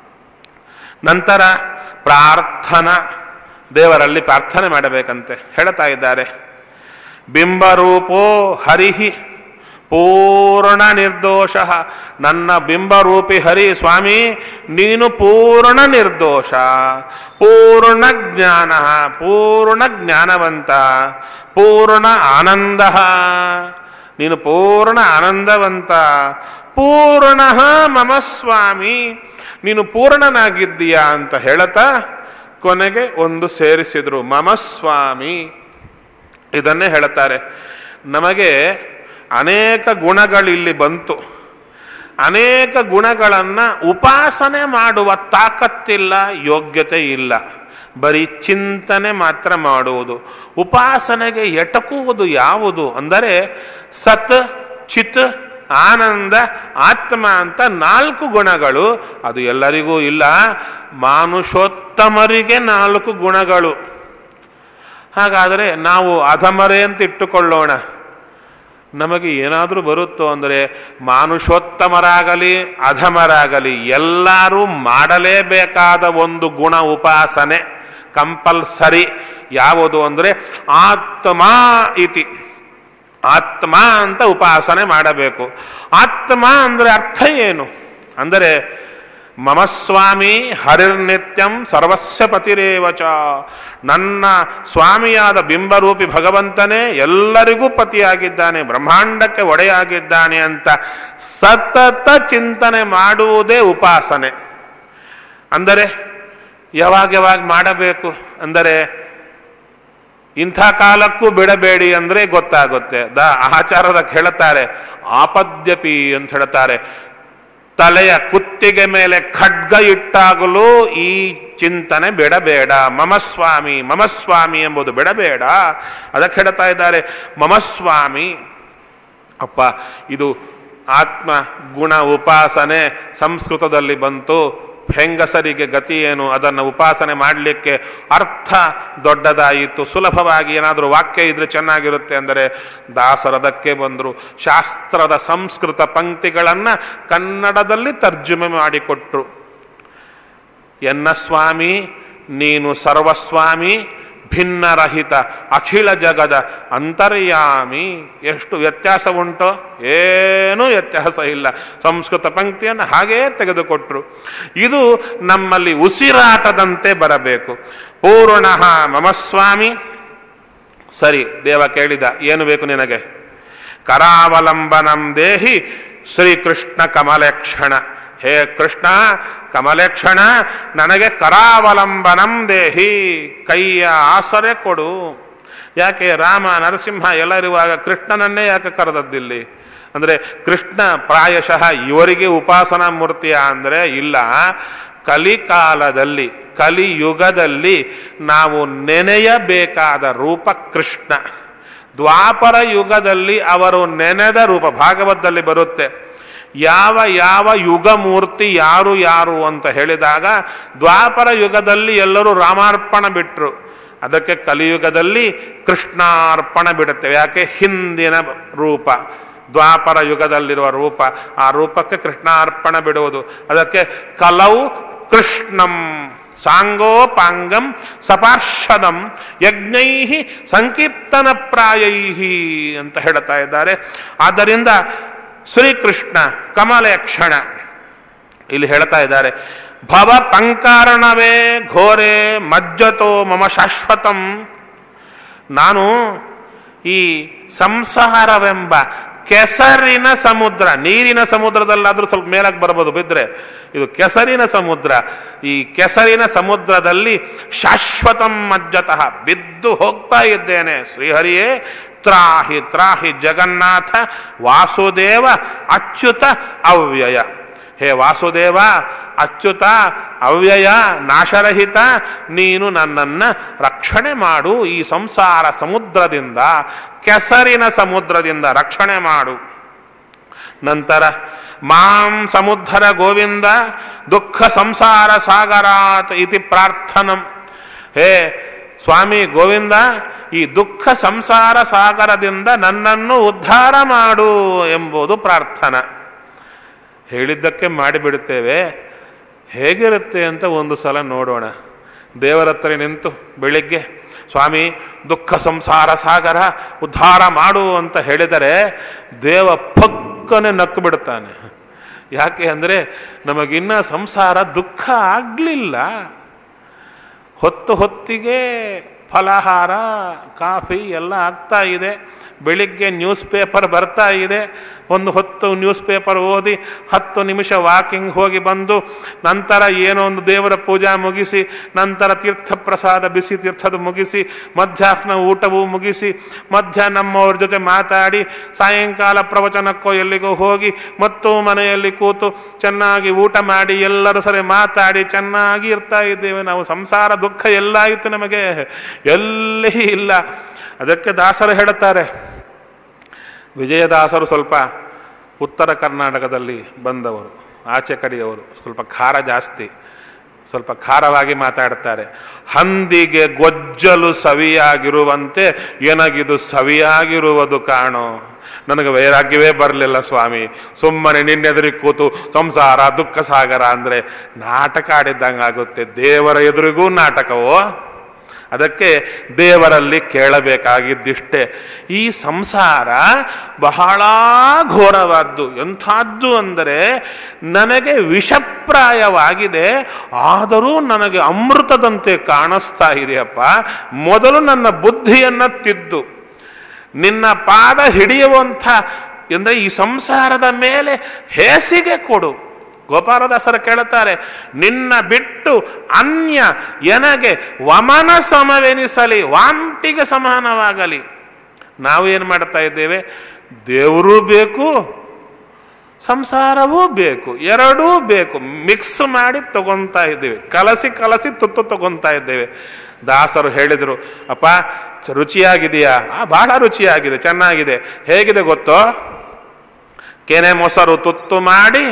ನಂತರ ಪ್ರಾರ್ಥನಾ ದೇವರಲ್ಲಿ ಪ್ರಾರ್ಥನೆ ಮಾಡಬೇಕಂತೆ ಹೇಳ್ತಾ ಇದ್ದಾರೆ ಬಿಂಬರೂಪೋ ಹರಿಹಿ ಪೂರ್ಣ ನಿರ್ದೋಷ ನನ್ನ ಬಿಂಬರೂಪಿ ಹರಿ ಸ್ವಾಮಿ ನೀನು ಪೂರ್ಣ ನಿರ್ದೋಷ ಪೂರ್ಣ ಜ್ಞಾನ ಪೂರ್ಣ ಜ್ಞಾನವಂತ ಪೂರ್ಣ ಆನಂದ ನೀನು ಪೂರ್ಣ ಆನಂದವಂತ ಪೂರ್ಣ ಮಮ ಸ್ವಾಮಿ ನೀನು ಪೂರ್ಣನಾಗಿದ್ದೀಯಾ ಅಂತ ಹೇಳತಾ ಕೊನೆಗೆ ಒಂದು ಸೇರಿಸಿದ್ರು ಮಮ ಸ್ವಾಮಿ ಇದನ್ನೇ ಹೇಳುತ್ತಾರೆ ನಮಗೆ ಅನೇಕ ಗುಣಗಳಿಲ್ಲಿ ಬಂತು ಅನೇಕ ಗುಣಗಳನ್ನ ಉಪಾಸನೆ ಮಾಡುವ ತಾಕತ್ತಿಲ್ಲ ಯೋಗ್ಯತೆ ಇಲ್ಲ ಬರೀ ಚಿಂತನೆ ಮಾತ್ರ ಮಾಡುವುದು ಉಪಾಸನೆಗೆ ಎಟಕುವುದು ಯಾವುದು ಅಂದರೆ ಸತ್ ಚಿತ್ ಆನಂದ ಆತ್ಮ ಅಂತ ನಾಲ್ಕು ಗುಣಗಳು ಅದು ಎಲ್ಲರಿಗೂ ಇಲ್ಲ ಮಾನುಷೋತ್ತಮರಿಗೆ ನಾಲ್ಕು ಗುಣಗಳು ಹಾಗಾದರೆ ನಾವು ಅಧಮರೆ ಅಂತ ಇಟ್ಟುಕೊಳ್ಳೋಣ ನಮಗೆ ಏನಾದರೂ ಬರುತ್ತೋ ಅಂದರೆ ಮಾನುಷೋತ್ತಮರಾಗಲಿ ಅಧಮರಾಗಲಿ ಎಲ್ಲರೂ ಮಾಡಲೇಬೇಕಾದ ಒಂದು ಗುಣ ಉಪಾಸನೆ ಕಂಪಲ್ಸರಿ ಯಾವುದು ಅಂದರೆ ಆತ್ಮ ಇತಿ ಆತ್ಮ ಅಂತ ಉಪಾಸನೆ ಮಾಡಬೇಕು ಆತ್ಮ ಅಂದರೆ ಅರ್ಥ ಏನು ಅಂದರೆ ಮಮ ಸ್ವಾಮಿ ಹರಿರ್ನಿತ್ಯಂ ಸರ್ವಸ್ಯ ಪತಿರೇವಚ ನನ್ನ ಸ್ವಾಮಿಯಾದ ಬಿಂಬರೂಪಿ ಭಗವಂತನೇ ಎಲ್ಲರಿಗೂ ಪತಿಯಾಗಿದ್ದಾನೆ ಬ್ರಹ್ಮಾಂಡಕ್ಕೆ ಒಡೆಯಾಗಿದ್ದಾನೆ ಅಂತ ಸತತ ಚಿಂತನೆ ಮಾಡುವುದೇ ಉಪಾಸನೆ ಅಂದರೆ ಯಾವಾಗ ಯಾವಾಗ ಮಾಡಬೇಕು ಅಂದರೆ ಇಂಥ ಕಾಲಕ್ಕೂ ಬಿಡಬೇಡಿ ಅಂದ್ರೆ ಗೊತ್ತಾಗುತ್ತೆ ದ ಆಚಾರದ ಹೇಳ್ತಾರೆ ಆಪದ್ಯಪಿ ಅಂತ ಹೇಳ್ತಾರೆ ತಲೆಯ ಕುತ್ತಿಗೆ ಮೇಲೆ ಖಡ್ಗ ಇಟ್ಟಾಗಲೂ ಈ ಚಿಂತನೆ ಬಿಡಬೇಡ ಮಮಸ್ವಾಮಿ ಮಮಸ್ವಾಮಿ ಎಂಬುದು ಬಿಡಬೇಡ ಅದಕ್ಕೆ ಹೇಳ್ತಾ ಇದ್ದಾರೆ ಮಮಸ್ವಾಮಿ ಅಪ್ಪ ಇದು ಆತ್ಮ ಗುಣ ಉಪಾಸನೆ ಸಂಸ್ಕೃತದಲ್ಲಿ ಬಂತು ಹೆಂಗಸರಿಗೆ ಗತಿ ಏನು ಅದನ್ನು ಉಪಾಸನೆ ಮಾಡಲಿಕ್ಕೆ ಅರ್ಥ ದೊಡ್ಡದಾಯಿತು ಸುಲಭವಾಗಿ ಏನಾದರೂ ವಾಕ್ಯ ಇದ್ರೆ ಚೆನ್ನಾಗಿರುತ್ತೆ ಅಂದರೆ ದಾಸರದಕ್ಕೆ ಬಂದರು ಶಾಸ್ತ್ರದ ಸಂಸ್ಕೃತ ಪಂಕ್ತಿಗಳನ್ನ ಕನ್ನಡದಲ್ಲಿ ತರ್ಜುಮೆ ಮಾಡಿಕೊಟ್ರು ಎನ್ನ ಸ್ವಾಮಿ ನೀನು ಸರ್ವಸ್ವಾಮಿ ಭಿನ್ನರಹಿತ ಅಖಿಲ ಜಗದ ಅಂತರ್ಯಾಮಿ ಎಷ್ಟು ವ್ಯತ್ಯಾಸ ಉಂಟೋ ಏನೂ ವ್ಯತ್ಯಾಸ ಇಲ್ಲ ಸಂಸ್ಕೃತ ಪಂಕ್ತಿಯನ್ನು ಹಾಗೇ ತೆಗೆದುಕೊಟ್ರು ಇದು ನಮ್ಮಲ್ಲಿ ಉಸಿರಾಟದಂತೆ ಬರಬೇಕು ಪೂರ್ಣ ಮಮ ಸ್ವಾಮಿ ಸರಿ ದೇವ ಕೇಳಿದ ಏನು ಬೇಕು ನಿನಗೆ ಕರಾವಲಂಬನಂ ದೇಹಿ ಶ್ರೀಕೃಷ್ಣ ಕಮಲಕ್ಷಣ ಹೇ ಕೃಷ್ಣ ಕಮಲಕ್ಷಣ ನನಗೆ ಕರಾವಲಂಬನಂ ದೇಹಿ ಕೈಯ ಆಸರೆ ಕೊಡು ಯಾಕೆ ರಾಮ ನರಸಿಂಹ ಎಲ್ಲರಿರುವಾಗ ಕೃಷ್ಣನನ್ನೇ ಯಾಕೆ ಕರೆದದ್ದಿಲ್ಲಿ ಅಂದ್ರೆ ಕೃಷ್ಣ ಪ್ರಾಯಶಃ ಇವರಿಗೆ ಉಪಾಸನಾ ಮೂರ್ತಿಯ ಅಂದ್ರೆ ಇಲ್ಲ ಕಲಿಕಾಲದಲ್ಲಿ ಕಲಿಯುಗದಲ್ಲಿ ನಾವು ನೆನೆಯಬೇಕಾದ ರೂಪ ಕೃಷ್ಣ ದ್ವಾಪರ ಯುಗದಲ್ಲಿ ಅವರು ನೆನೆದ ರೂಪ ಭಾಗವತದಲ್ಲಿ ಬರುತ್ತೆ ಯಾವ ಯಾವ ಯುಗ ಮೂರ್ತಿ ಯಾರು ಯಾರು ಅಂತ ಹೇಳಿದಾಗ ದ್ವಾಪರ ಯುಗದಲ್ಲಿ ಎಲ್ಲರೂ ರಾಮಾರ್ಪಣ ಬಿಟ್ರು ಅದಕ್ಕೆ ಕಲಿಯುಗದಲ್ಲಿ ಕೃಷ್ಣಾರ್ಪಣ ಬಿಡುತ್ತೇವೆ ಯಾಕೆ ಹಿಂದಿನ ರೂಪ ದ್ವಾಪರ ಯುಗದಲ್ಲಿರುವ ರೂಪ ಆ ರೂಪಕ್ಕೆ ಕೃಷ್ಣಾರ್ಪಣ ಬಿಡುವುದು ಅದಕ್ಕೆ ಕಲೌ ಕೃಷ್ಣಂ ಸಾಂಗೋಪಾಂಗಂ ಸಪಾರ್ಷದಂ ಯಜ್ಞೈ ಸಂಕೀರ್ತನ ಪ್ರಾಯೈ ಅಂತ ಹೇಳ್ತಾ ಇದ್ದಾರೆ ಆದ್ದರಿಂದ ಶ್ರೀಕೃಷ್ಣ ಕಮಲಯಕ್ಷಣ ಇಲ್ಲಿ ಹೇಳ್ತಾ ಇದ್ದಾರೆ ಭವ ಪಂಕಾರಣವೇ ಘೋರೆ ಮಜ್ಜತೋ ಮಮ ಶಾಶ್ವತಂ ನಾನು ಈ ಸಂಸಾರವೆಂಬ ಕೆಸರಿನ ಸಮುದ್ರ ನೀರಿನ ಸಮುದ್ರದಲ್ಲಾದ್ರೂ ಸ್ವಲ್ಪ ಮೇಲಕ್ಕೆ ಬರ್ಬೋದು ಬಿದ್ರೆ ಇದು ಕೆಸರಿನ ಸಮುದ್ರ ಈ ಕೆಸರಿನ ಸಮುದ್ರದಲ್ಲಿ ಶಾಶ್ವತಂ ಮಜ್ಜತಃ ಬಿದ್ದು ಹೋಗ್ತಾ ಇದ್ದೇನೆ ಶ್ರೀಹರಿಯೇ ತ್ರಾಹಿ ತ್ರಾಹಿ ಜಗನ್ನಾಥ ವಾಸುದೇವ ಅಚ್ಯುತ ಅವ್ಯಯ ಹೇ ವಾಸುದೇವ ಅಚ್ಯುತ ಅವ್ಯಯ ನಾಶರಹಿತ ನೀನು ನನ್ನನ್ನ ರಕ್ಷಣೆ ಮಾಡು ಈ ಸಂಸಾರ ಸಮುದ್ರದಿಂದ ಕೆಸರಿನ ಸಮುದ್ರದಿಂದ ರಕ್ಷಣೆ ಮಾಡು ನಂತರ ಮಾಂ ಸಮುದ್ಧರ ಗೋವಿಂದ ದುಃಖ ಸಂಸಾರ ಸಾಗರಾತ್ ಇತಿ ಪ್ರಾರ್ಥನಂ ಹೇ ಸ್ವಾಮಿ ಗೋವಿಂದ ಈ ದುಃಖ ಸಂಸಾರ ಸಾಗರದಿಂದ ನನ್ನನ್ನು ಉದ್ಧಾರ ಮಾಡು ಎಂಬುದು ಪ್ರಾರ್ಥನಾ ಹೇಳಿದ್ದಕ್ಕೆ ಮಾಡಿಬಿಡುತ್ತೇವೆ ಹೇಗಿರುತ್ತೆ ಅಂತ ಒಂದು ಸಲ ನೋಡೋಣ ದೇವರ ಹತ್ರ ನಿಂತು ಬೆಳಿಗ್ಗೆ ಸ್ವಾಮಿ ದುಃಖ ಸಂಸಾರ ಸಾಗರ ಉದ್ಧಾರ ಮಾಡು ಅಂತ ಹೇಳಿದರೆ ದೇವ ಪಕ್ಕನೆ ನಕ್ಕು ಬಿಡುತ್ತಾನೆ ಯಾಕೆ ಅಂದರೆ ನಮಗಿನ್ನ ಸಂಸಾರ ದುಃಖ ಆಗಲಿಲ್ಲ ಹೊತ್ತು ಹೊತ್ತಿಗೆ ಫಲಹಾರ ಕಾಫಿ ಎಲ್ಲ ಆಗ್ತಾ ಇದೆ ಬೆಳಿಗ್ಗೆ ನ್ಯೂಸ್ ಪೇಪರ್ ಬರ್ತಾ ಇದೆ ಒಂದು ಹೊತ್ತು ನ್ಯೂಸ್ ಪೇಪರ್ ಓದಿ ಹತ್ತು ನಿಮಿಷ ವಾಕಿಂಗ್ ಹೋಗಿ ಬಂದು ನಂತರ ಏನೋ ಒಂದು ದೇವರ ಪೂಜಾ ಮುಗಿಸಿ ನಂತರ ತೀರ್ಥ ಪ್ರಸಾದ ಬಿಸಿ ತೀರ್ಥದ ಮುಗಿಸಿ ಮಧ್ಯಾಹ್ನ ಊಟವೂ ಮುಗಿಸಿ ಮಧ್ಯ ನಮ್ಮವ್ರ ಜೊತೆ ಮಾತಾಡಿ ಸಾಯಂಕಾಲ ಪ್ರವಚನಕ್ಕೋ ಎಲ್ಲಿಗೋ ಹೋಗಿ ಮತ್ತು ಮನೆಯಲ್ಲಿ ಕೂತು ಚೆನ್ನಾಗಿ ಊಟ ಮಾಡಿ ಎಲ್ಲರೂ ಸರಿ ಮಾತಾಡಿ ಚೆನ್ನಾಗಿ ಇರ್ತಾ ಇದ್ದೇವೆ ನಾವು ಸಂಸಾರ ದುಃಖ ಎಲ್ಲಾಯಿತು ನಮಗೆ ಎಲ್ಲಿ ಇಲ್ಲ ಅದಕ್ಕೆ ದಾಸರು ಹೇಳುತ್ತಾರೆ ವಿಜಯದಾಸರು ಸ್ವಲ್ಪ ಉತ್ತರ ಕರ್ನಾಟಕದಲ್ಲಿ ಬಂದವರು ಆಚೆ ಕಡೆಯವರು ಸ್ವಲ್ಪ ಖಾರ ಜಾಸ್ತಿ ಸ್ವಲ್ಪ ಖಾರವಾಗಿ ಮಾತಾಡ್ತಾರೆ ಹಂದಿಗೆ ಗೊಜ್ಜಲು ಸವಿಯಾಗಿರುವಂತೆ ಏನಾಗಿದು ಸವಿಯಾಗಿರುವುದು ಕಾಣೋ ನನಗೆ ವೈರಾಗ್ಯವೇ ಬರಲಿಲ್ಲ ಸ್ವಾಮಿ ಸುಮ್ಮನೆ ನಿನ್ನೆದುರಿಗೆ ಕೂತು ಸಂಸಾರ ದುಃಖ ಸಾಗರ ಅಂದ್ರೆ ನಾಟಕ ಆಡಿದ್ದಂಗಾಗುತ್ತೆ ದೇವರ ಎದುರಿಗೂ ನಾಟಕವೋ ಅದಕ್ಕೆ ದೇವರಲ್ಲಿ ಕೇಳಬೇಕಾಗಿದ್ದಿಷ್ಟೇ ಈ ಸಂಸಾರ ಬಹಳ ಘೋರವಾದ್ದು ಎಂಥದ್ದು ಅಂದರೆ ನನಗೆ ವಿಷಪ್ರಾಯವಾಗಿದೆ ಆದರೂ ನನಗೆ ಅಮೃತದಂತೆ ಕಾಣಿಸ್ತಾ ಇದೆಯಪ್ಪ ಮೊದಲು ನನ್ನ ಬುದ್ಧಿಯನ್ನ ತಿದ್ದು ನಿನ್ನ ಪಾದ ಹಿಡಿಯುವಂಥ ಎಂದ್ರೆ ಈ ಸಂಸಾರದ ಮೇಲೆ ಹೇಸಿಗೆ ಕೊಡು ಗೋಪಾಲದಾಸರ ಕೇಳುತ್ತಾರೆ ನಿನ್ನ ಬಿಟ್ಟು ಅನ್ಯ ಎನಗೆ ವಮನ ಸಮವೆನಿಸಲಿ ವಾಂತಿಗೆ ಸಮಾನವಾಗಲಿ ನಾವು ಏನು ಮಾಡ್ತಾ ಇದ್ದೇವೆ ದೇವರೂ ಬೇಕು ಸಂಸಾರವೂ ಬೇಕು ಎರಡೂ ಬೇಕು ಮಿಕ್ಸ್ ಮಾಡಿ ತಗೊಂತಾ ಇದ್ದೇವೆ ಕಲಸಿ ಕಲಸಿ ತುತ್ತು ತಗೊಂತಾ ಇದ್ದೇವೆ ದಾಸರು ಹೇಳಿದರು ಅಪ್ಪ ರುಚಿಯಾಗಿದೆಯಾ ಆ ಬಹಳ ರುಚಿಯಾಗಿದೆ ಚೆನ್ನಾಗಿದೆ ಹೇಗಿದೆ ಗೊತ್ತೋ ಕೆನೆ ಮೊಸರು ತುತ್ತು ಮಾಡಿ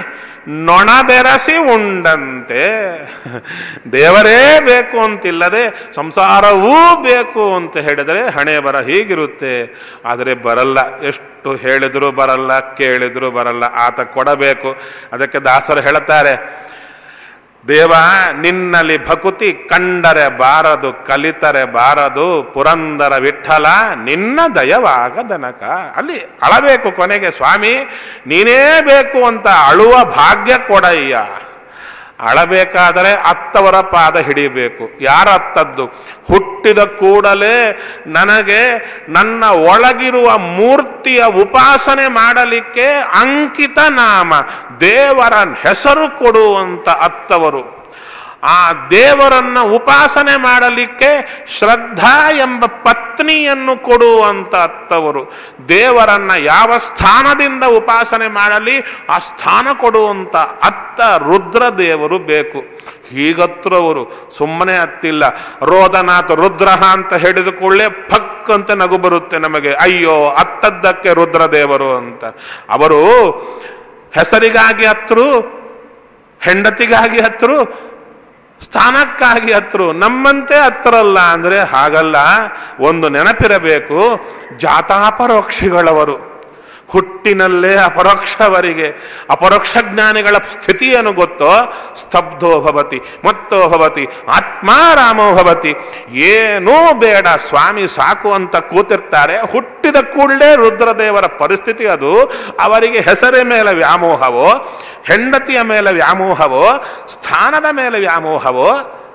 ನೊಣ ಬೆರಸಿ ಉಂಡಂತೆ ದೇವರೇ ಬೇಕು ಅಂತಿಲ್ಲದೆ ಸಂಸಾರವೂ ಬೇಕು ಅಂತ ಹೇಳಿದರೆ ಹಣೆ ಬರ ಹೀಗಿರುತ್ತೆ ಆದರೆ ಬರಲ್ಲ ಎಷ್ಟು ಹೇಳಿದ್ರು ಬರಲ್ಲ ಕೇಳಿದ್ರು ಬರಲ್ಲ ಆತ ಕೊಡಬೇಕು ಅದಕ್ಕೆ ದಾಸರು ಹೇಳುತ್ತಾರೆ ದೇವ ನಿನ್ನಲ್ಲಿ ಭಕುತಿ ಕಂಡರೆ ಬಾರದು ಕಲಿತರೆ ಬಾರದು ಪುರಂದರ ವಿಠಲ ನಿನ್ನ ದಯವಾಗದನಕ ಅಲ್ಲಿ ಅಳಬೇಕು ಕೊನೆಗೆ ಸ್ವಾಮಿ ನೀನೇ ಬೇಕು ಅಂತ ಅಳುವ ಭಾಗ್ಯ ಕೊಡಯ್ಯ ಅಳಬೇಕಾದರೆ ಅತ್ತವರ ಪಾದ ಹಿಡಿಯಬೇಕು ಯಾರ ಅತ್ತದ್ದು ಹುಟ್ಟಿದ ಕೂಡಲೇ ನನಗೆ ನನ್ನ ಒಳಗಿರುವ ಮೂರ್ತಿಯ ಉಪಾಸನೆ ಮಾಡಲಿಕ್ಕೆ ಅಂಕಿತ ನಾಮ ದೇವರ ಹೆಸರು ಕೊಡುವಂತ ಅತ್ತವರು ಆ ದೇವರನ್ನ ಉಪಾಸನೆ ಮಾಡಲಿಕ್ಕೆ ಶ್ರದ್ಧಾ ಎಂಬ ಪತ್ನಿಯನ್ನು ಕೊಡುವಂತ ಅತ್ತವರು ದೇವರನ್ನ ಯಾವ ಸ್ಥಾನದಿಂದ ಉಪಾಸನೆ ಮಾಡಲಿ ಆ ಸ್ಥಾನ ಕೊಡುವಂತ ಅತ್ತ ರುದ್ರದೇವರು ಬೇಕು ಹೀಗತ್ರವರು ಸುಮ್ಮನೆ ಅತ್ತಿಲ್ಲ ರೋದನಾಥ್ ರುದ್ರಹ ಅಂತ ಹೇಳಿದ ಕೂಡಲೇ ಫಕ್ ಅಂತ ನಗು ಬರುತ್ತೆ ನಮಗೆ ಅಯ್ಯೋ ಅತ್ತದ್ದಕ್ಕೆ ರುದ್ರದೇವರು ಅಂತ ಅವರು ಹೆಸರಿಗಾಗಿ ಹತ್ರು ಹೆಂಡತಿಗಾಗಿ ಹತ್ರು ಸ್ಥಾನಕ್ಕಾಗಿ ಹತ್ರು ನಮ್ಮಂತೆ ಹತ್ರಲ್ಲ ಅಂದ್ರೆ ಹಾಗಲ್ಲ ಒಂದು ನೆನಪಿರಬೇಕು ಜಾತಾಪರೋಕ್ಷಿಗಳವರು ಹುಟ್ಟಿನಲ್ಲೇ ಅಪರೋಕ್ಷವರಿಗೆ ಅಪರೋಕ್ಷ ಜ್ಞಾನಿಗಳ ಸ್ಥಿತಿಯನ್ನು ಗೊತ್ತೋ ಸ್ತಬ್ಧೋ ಭವತಿ ಮತ್ತೋ ಭವತಿ ಆತ್ಮಾರಾಮೋ ಭವತಿ ಏನೂ ಬೇಡ ಸ್ವಾಮಿ ಸಾಕು ಅಂತ ಕೂತಿರ್ತಾರೆ ಹುಟ್ಟಿದ ಕೂಡಲೇ ರುದ್ರದೇವರ ಪರಿಸ್ಥಿತಿ ಅದು ಅವರಿಗೆ ಹೆಸರ ಮೇಲೆ ವ್ಯಾಮೋಹವೋ ಹೆಂಡತಿಯ ಮೇಲೆ ವ್ಯಾಮೋಹವೋ ಸ್ಥಾನದ ಮೇಲೆ ವ್ಯಾಮೋಹವೋ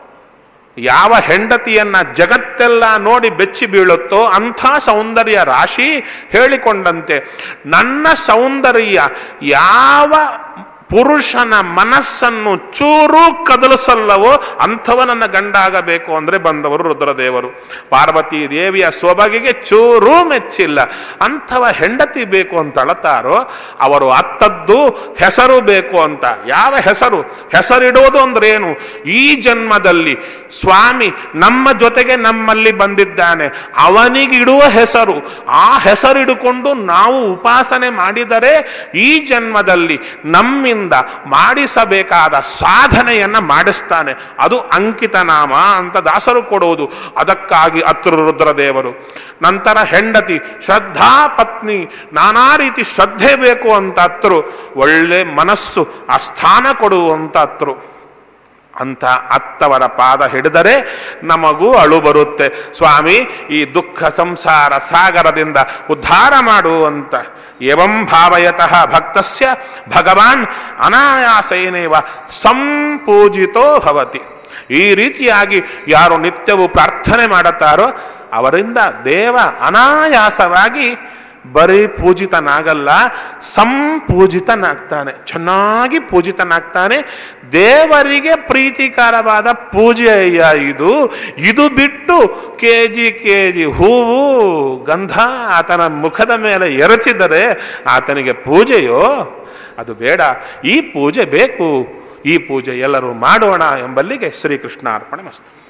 ಯಾವ ಹೆಂಡತಿಯನ್ನ ಜಗತ್ತೆಲ್ಲ ನೋಡಿ ಬೆಚ್ಚಿ ಬೀಳುತ್ತೋ ಅಂಥ ಸೌಂದರ್ಯ ರಾಶಿ ಹೇಳಿಕೊಂಡಂತೆ ನನ್ನ ಸೌಂದರ್ಯ ಯಾವ ಪುರುಷನ ಮನಸ್ಸನ್ನು ಚೂರು ಕದಲಿಸಲ್ಲವೋ ಅಂಥವ ನನ್ನ ಗಂಡ ಆಗಬೇಕು ಅಂದ್ರೆ ಬಂದವರು ರುದ್ರದೇವರು ಪಾರ್ವತಿ ದೇವಿಯ ಸೊಬಗಿಗೆ ಚೂರು ಮೆಚ್ಚಿಲ್ಲ ಅಂಥವ ಹೆಂಡತಿ ಬೇಕು ಅಂತ ಅಳತಾರೋ ಅವರು ಅತ್ತದ್ದು ಹೆಸರು ಬೇಕು ಅಂತ ಯಾವ ಹೆಸರು ಹೆಸರಿಡೋದು ಅಂದ್ರೇನು ಈ ಜನ್ಮದಲ್ಲಿ ಸ್ವಾಮಿ ನಮ್ಮ ಜೊತೆಗೆ ನಮ್ಮಲ್ಲಿ ಬಂದಿದ್ದಾನೆ ಅವನಿಗಿಡುವ ಹೆಸರು ಆ ಹೆಸರಿಡುಕೊಂಡು ನಾವು ಉಪಾಸನೆ ಮಾಡಿದರೆ ಈ ಜನ್ಮದಲ್ಲಿ ನಮ್ಮಿಂದ ಮಾಡಿಸಬೇಕಾದ ಸಾಧನೆಯನ್ನ ಮಾಡಿಸ್ತಾನೆ ಅದು ಅಂಕಿತ ನಾಮ ಅಂತ ದಾಸರು ಕೊಡುವುದು ಅದಕ್ಕಾಗಿ ಅತ್ರ ರುದ್ರದೇವರು ನಂತರ ಹೆಂಡತಿ ಶ್ರದ್ಧಾ ಪತ್ನಿ ನಾನಾ ರೀತಿ ಶ್ರದ್ಧೆ ಬೇಕು ಅಂತ ಅತ್ರು ಒಳ್ಳೆ ಮನಸ್ಸು ಆ ಸ್ಥಾನ ಕೊಡುವಂತ ಅತ್ರು ಅಂತ ಅತ್ತವರ ಪಾದ ಹಿಡಿದರೆ ನಮಗೂ ಅಳು ಬರುತ್ತೆ ಸ್ವಾಮಿ ಈ ದುಃಖ ಸಂಸಾರ ಸಾಗರದಿಂದ ಉದ್ಧಾರ ಮಾಡುವಂತ ಏವಂ ಭಾವಯತಃ ಭಕ್ತಸ್ಯ ಭಗವಾನ್ ಅನಾಯಾಸೇನೇವ ಸಂಪೂಜಿತೋ ಭವತಿ ಈ ರೀತಿಯಾಗಿ ಯಾರು ನಿತ್ಯವೂ ಪ್ರಾರ್ಥನೆ ಮಾಡುತ್ತಾರೋ ಅವರಿಂದ ದೇವ ಅನಾಯಾಸವಾಗಿ ಬರೀ ಪೂಜಿತನಾಗಲ್ಲ ಸಂಪೂಜಿತನಾಗ್ತಾನೆ ಚೆನ್ನಾಗಿ ಪೂಜಿತನಾಗ್ತಾನೆ ದೇವರಿಗೆ ಪ್ರೀತಿಕರವಾದ ಪೂಜೆ ಅಯ್ಯ ಇದು ಇದು ಬಿಟ್ಟು ಕೆಜಿ ಕೆಜಿ ಹೂವು ಗಂಧ ಆತನ ಮುಖದ ಮೇಲೆ ಎರಚಿದರೆ ಆತನಿಗೆ ಪೂಜೆಯೋ ಅದು ಬೇಡ ಈ ಪೂಜೆ ಬೇಕು ಈ ಪೂಜೆ ಎಲ್ಲರೂ ಮಾಡೋಣ ಎಂಬಲ್ಲಿಗೆ ಶ್ರೀಕೃಷ್ಣ ಅರ್ಪಣೆ ಮಸ್ತು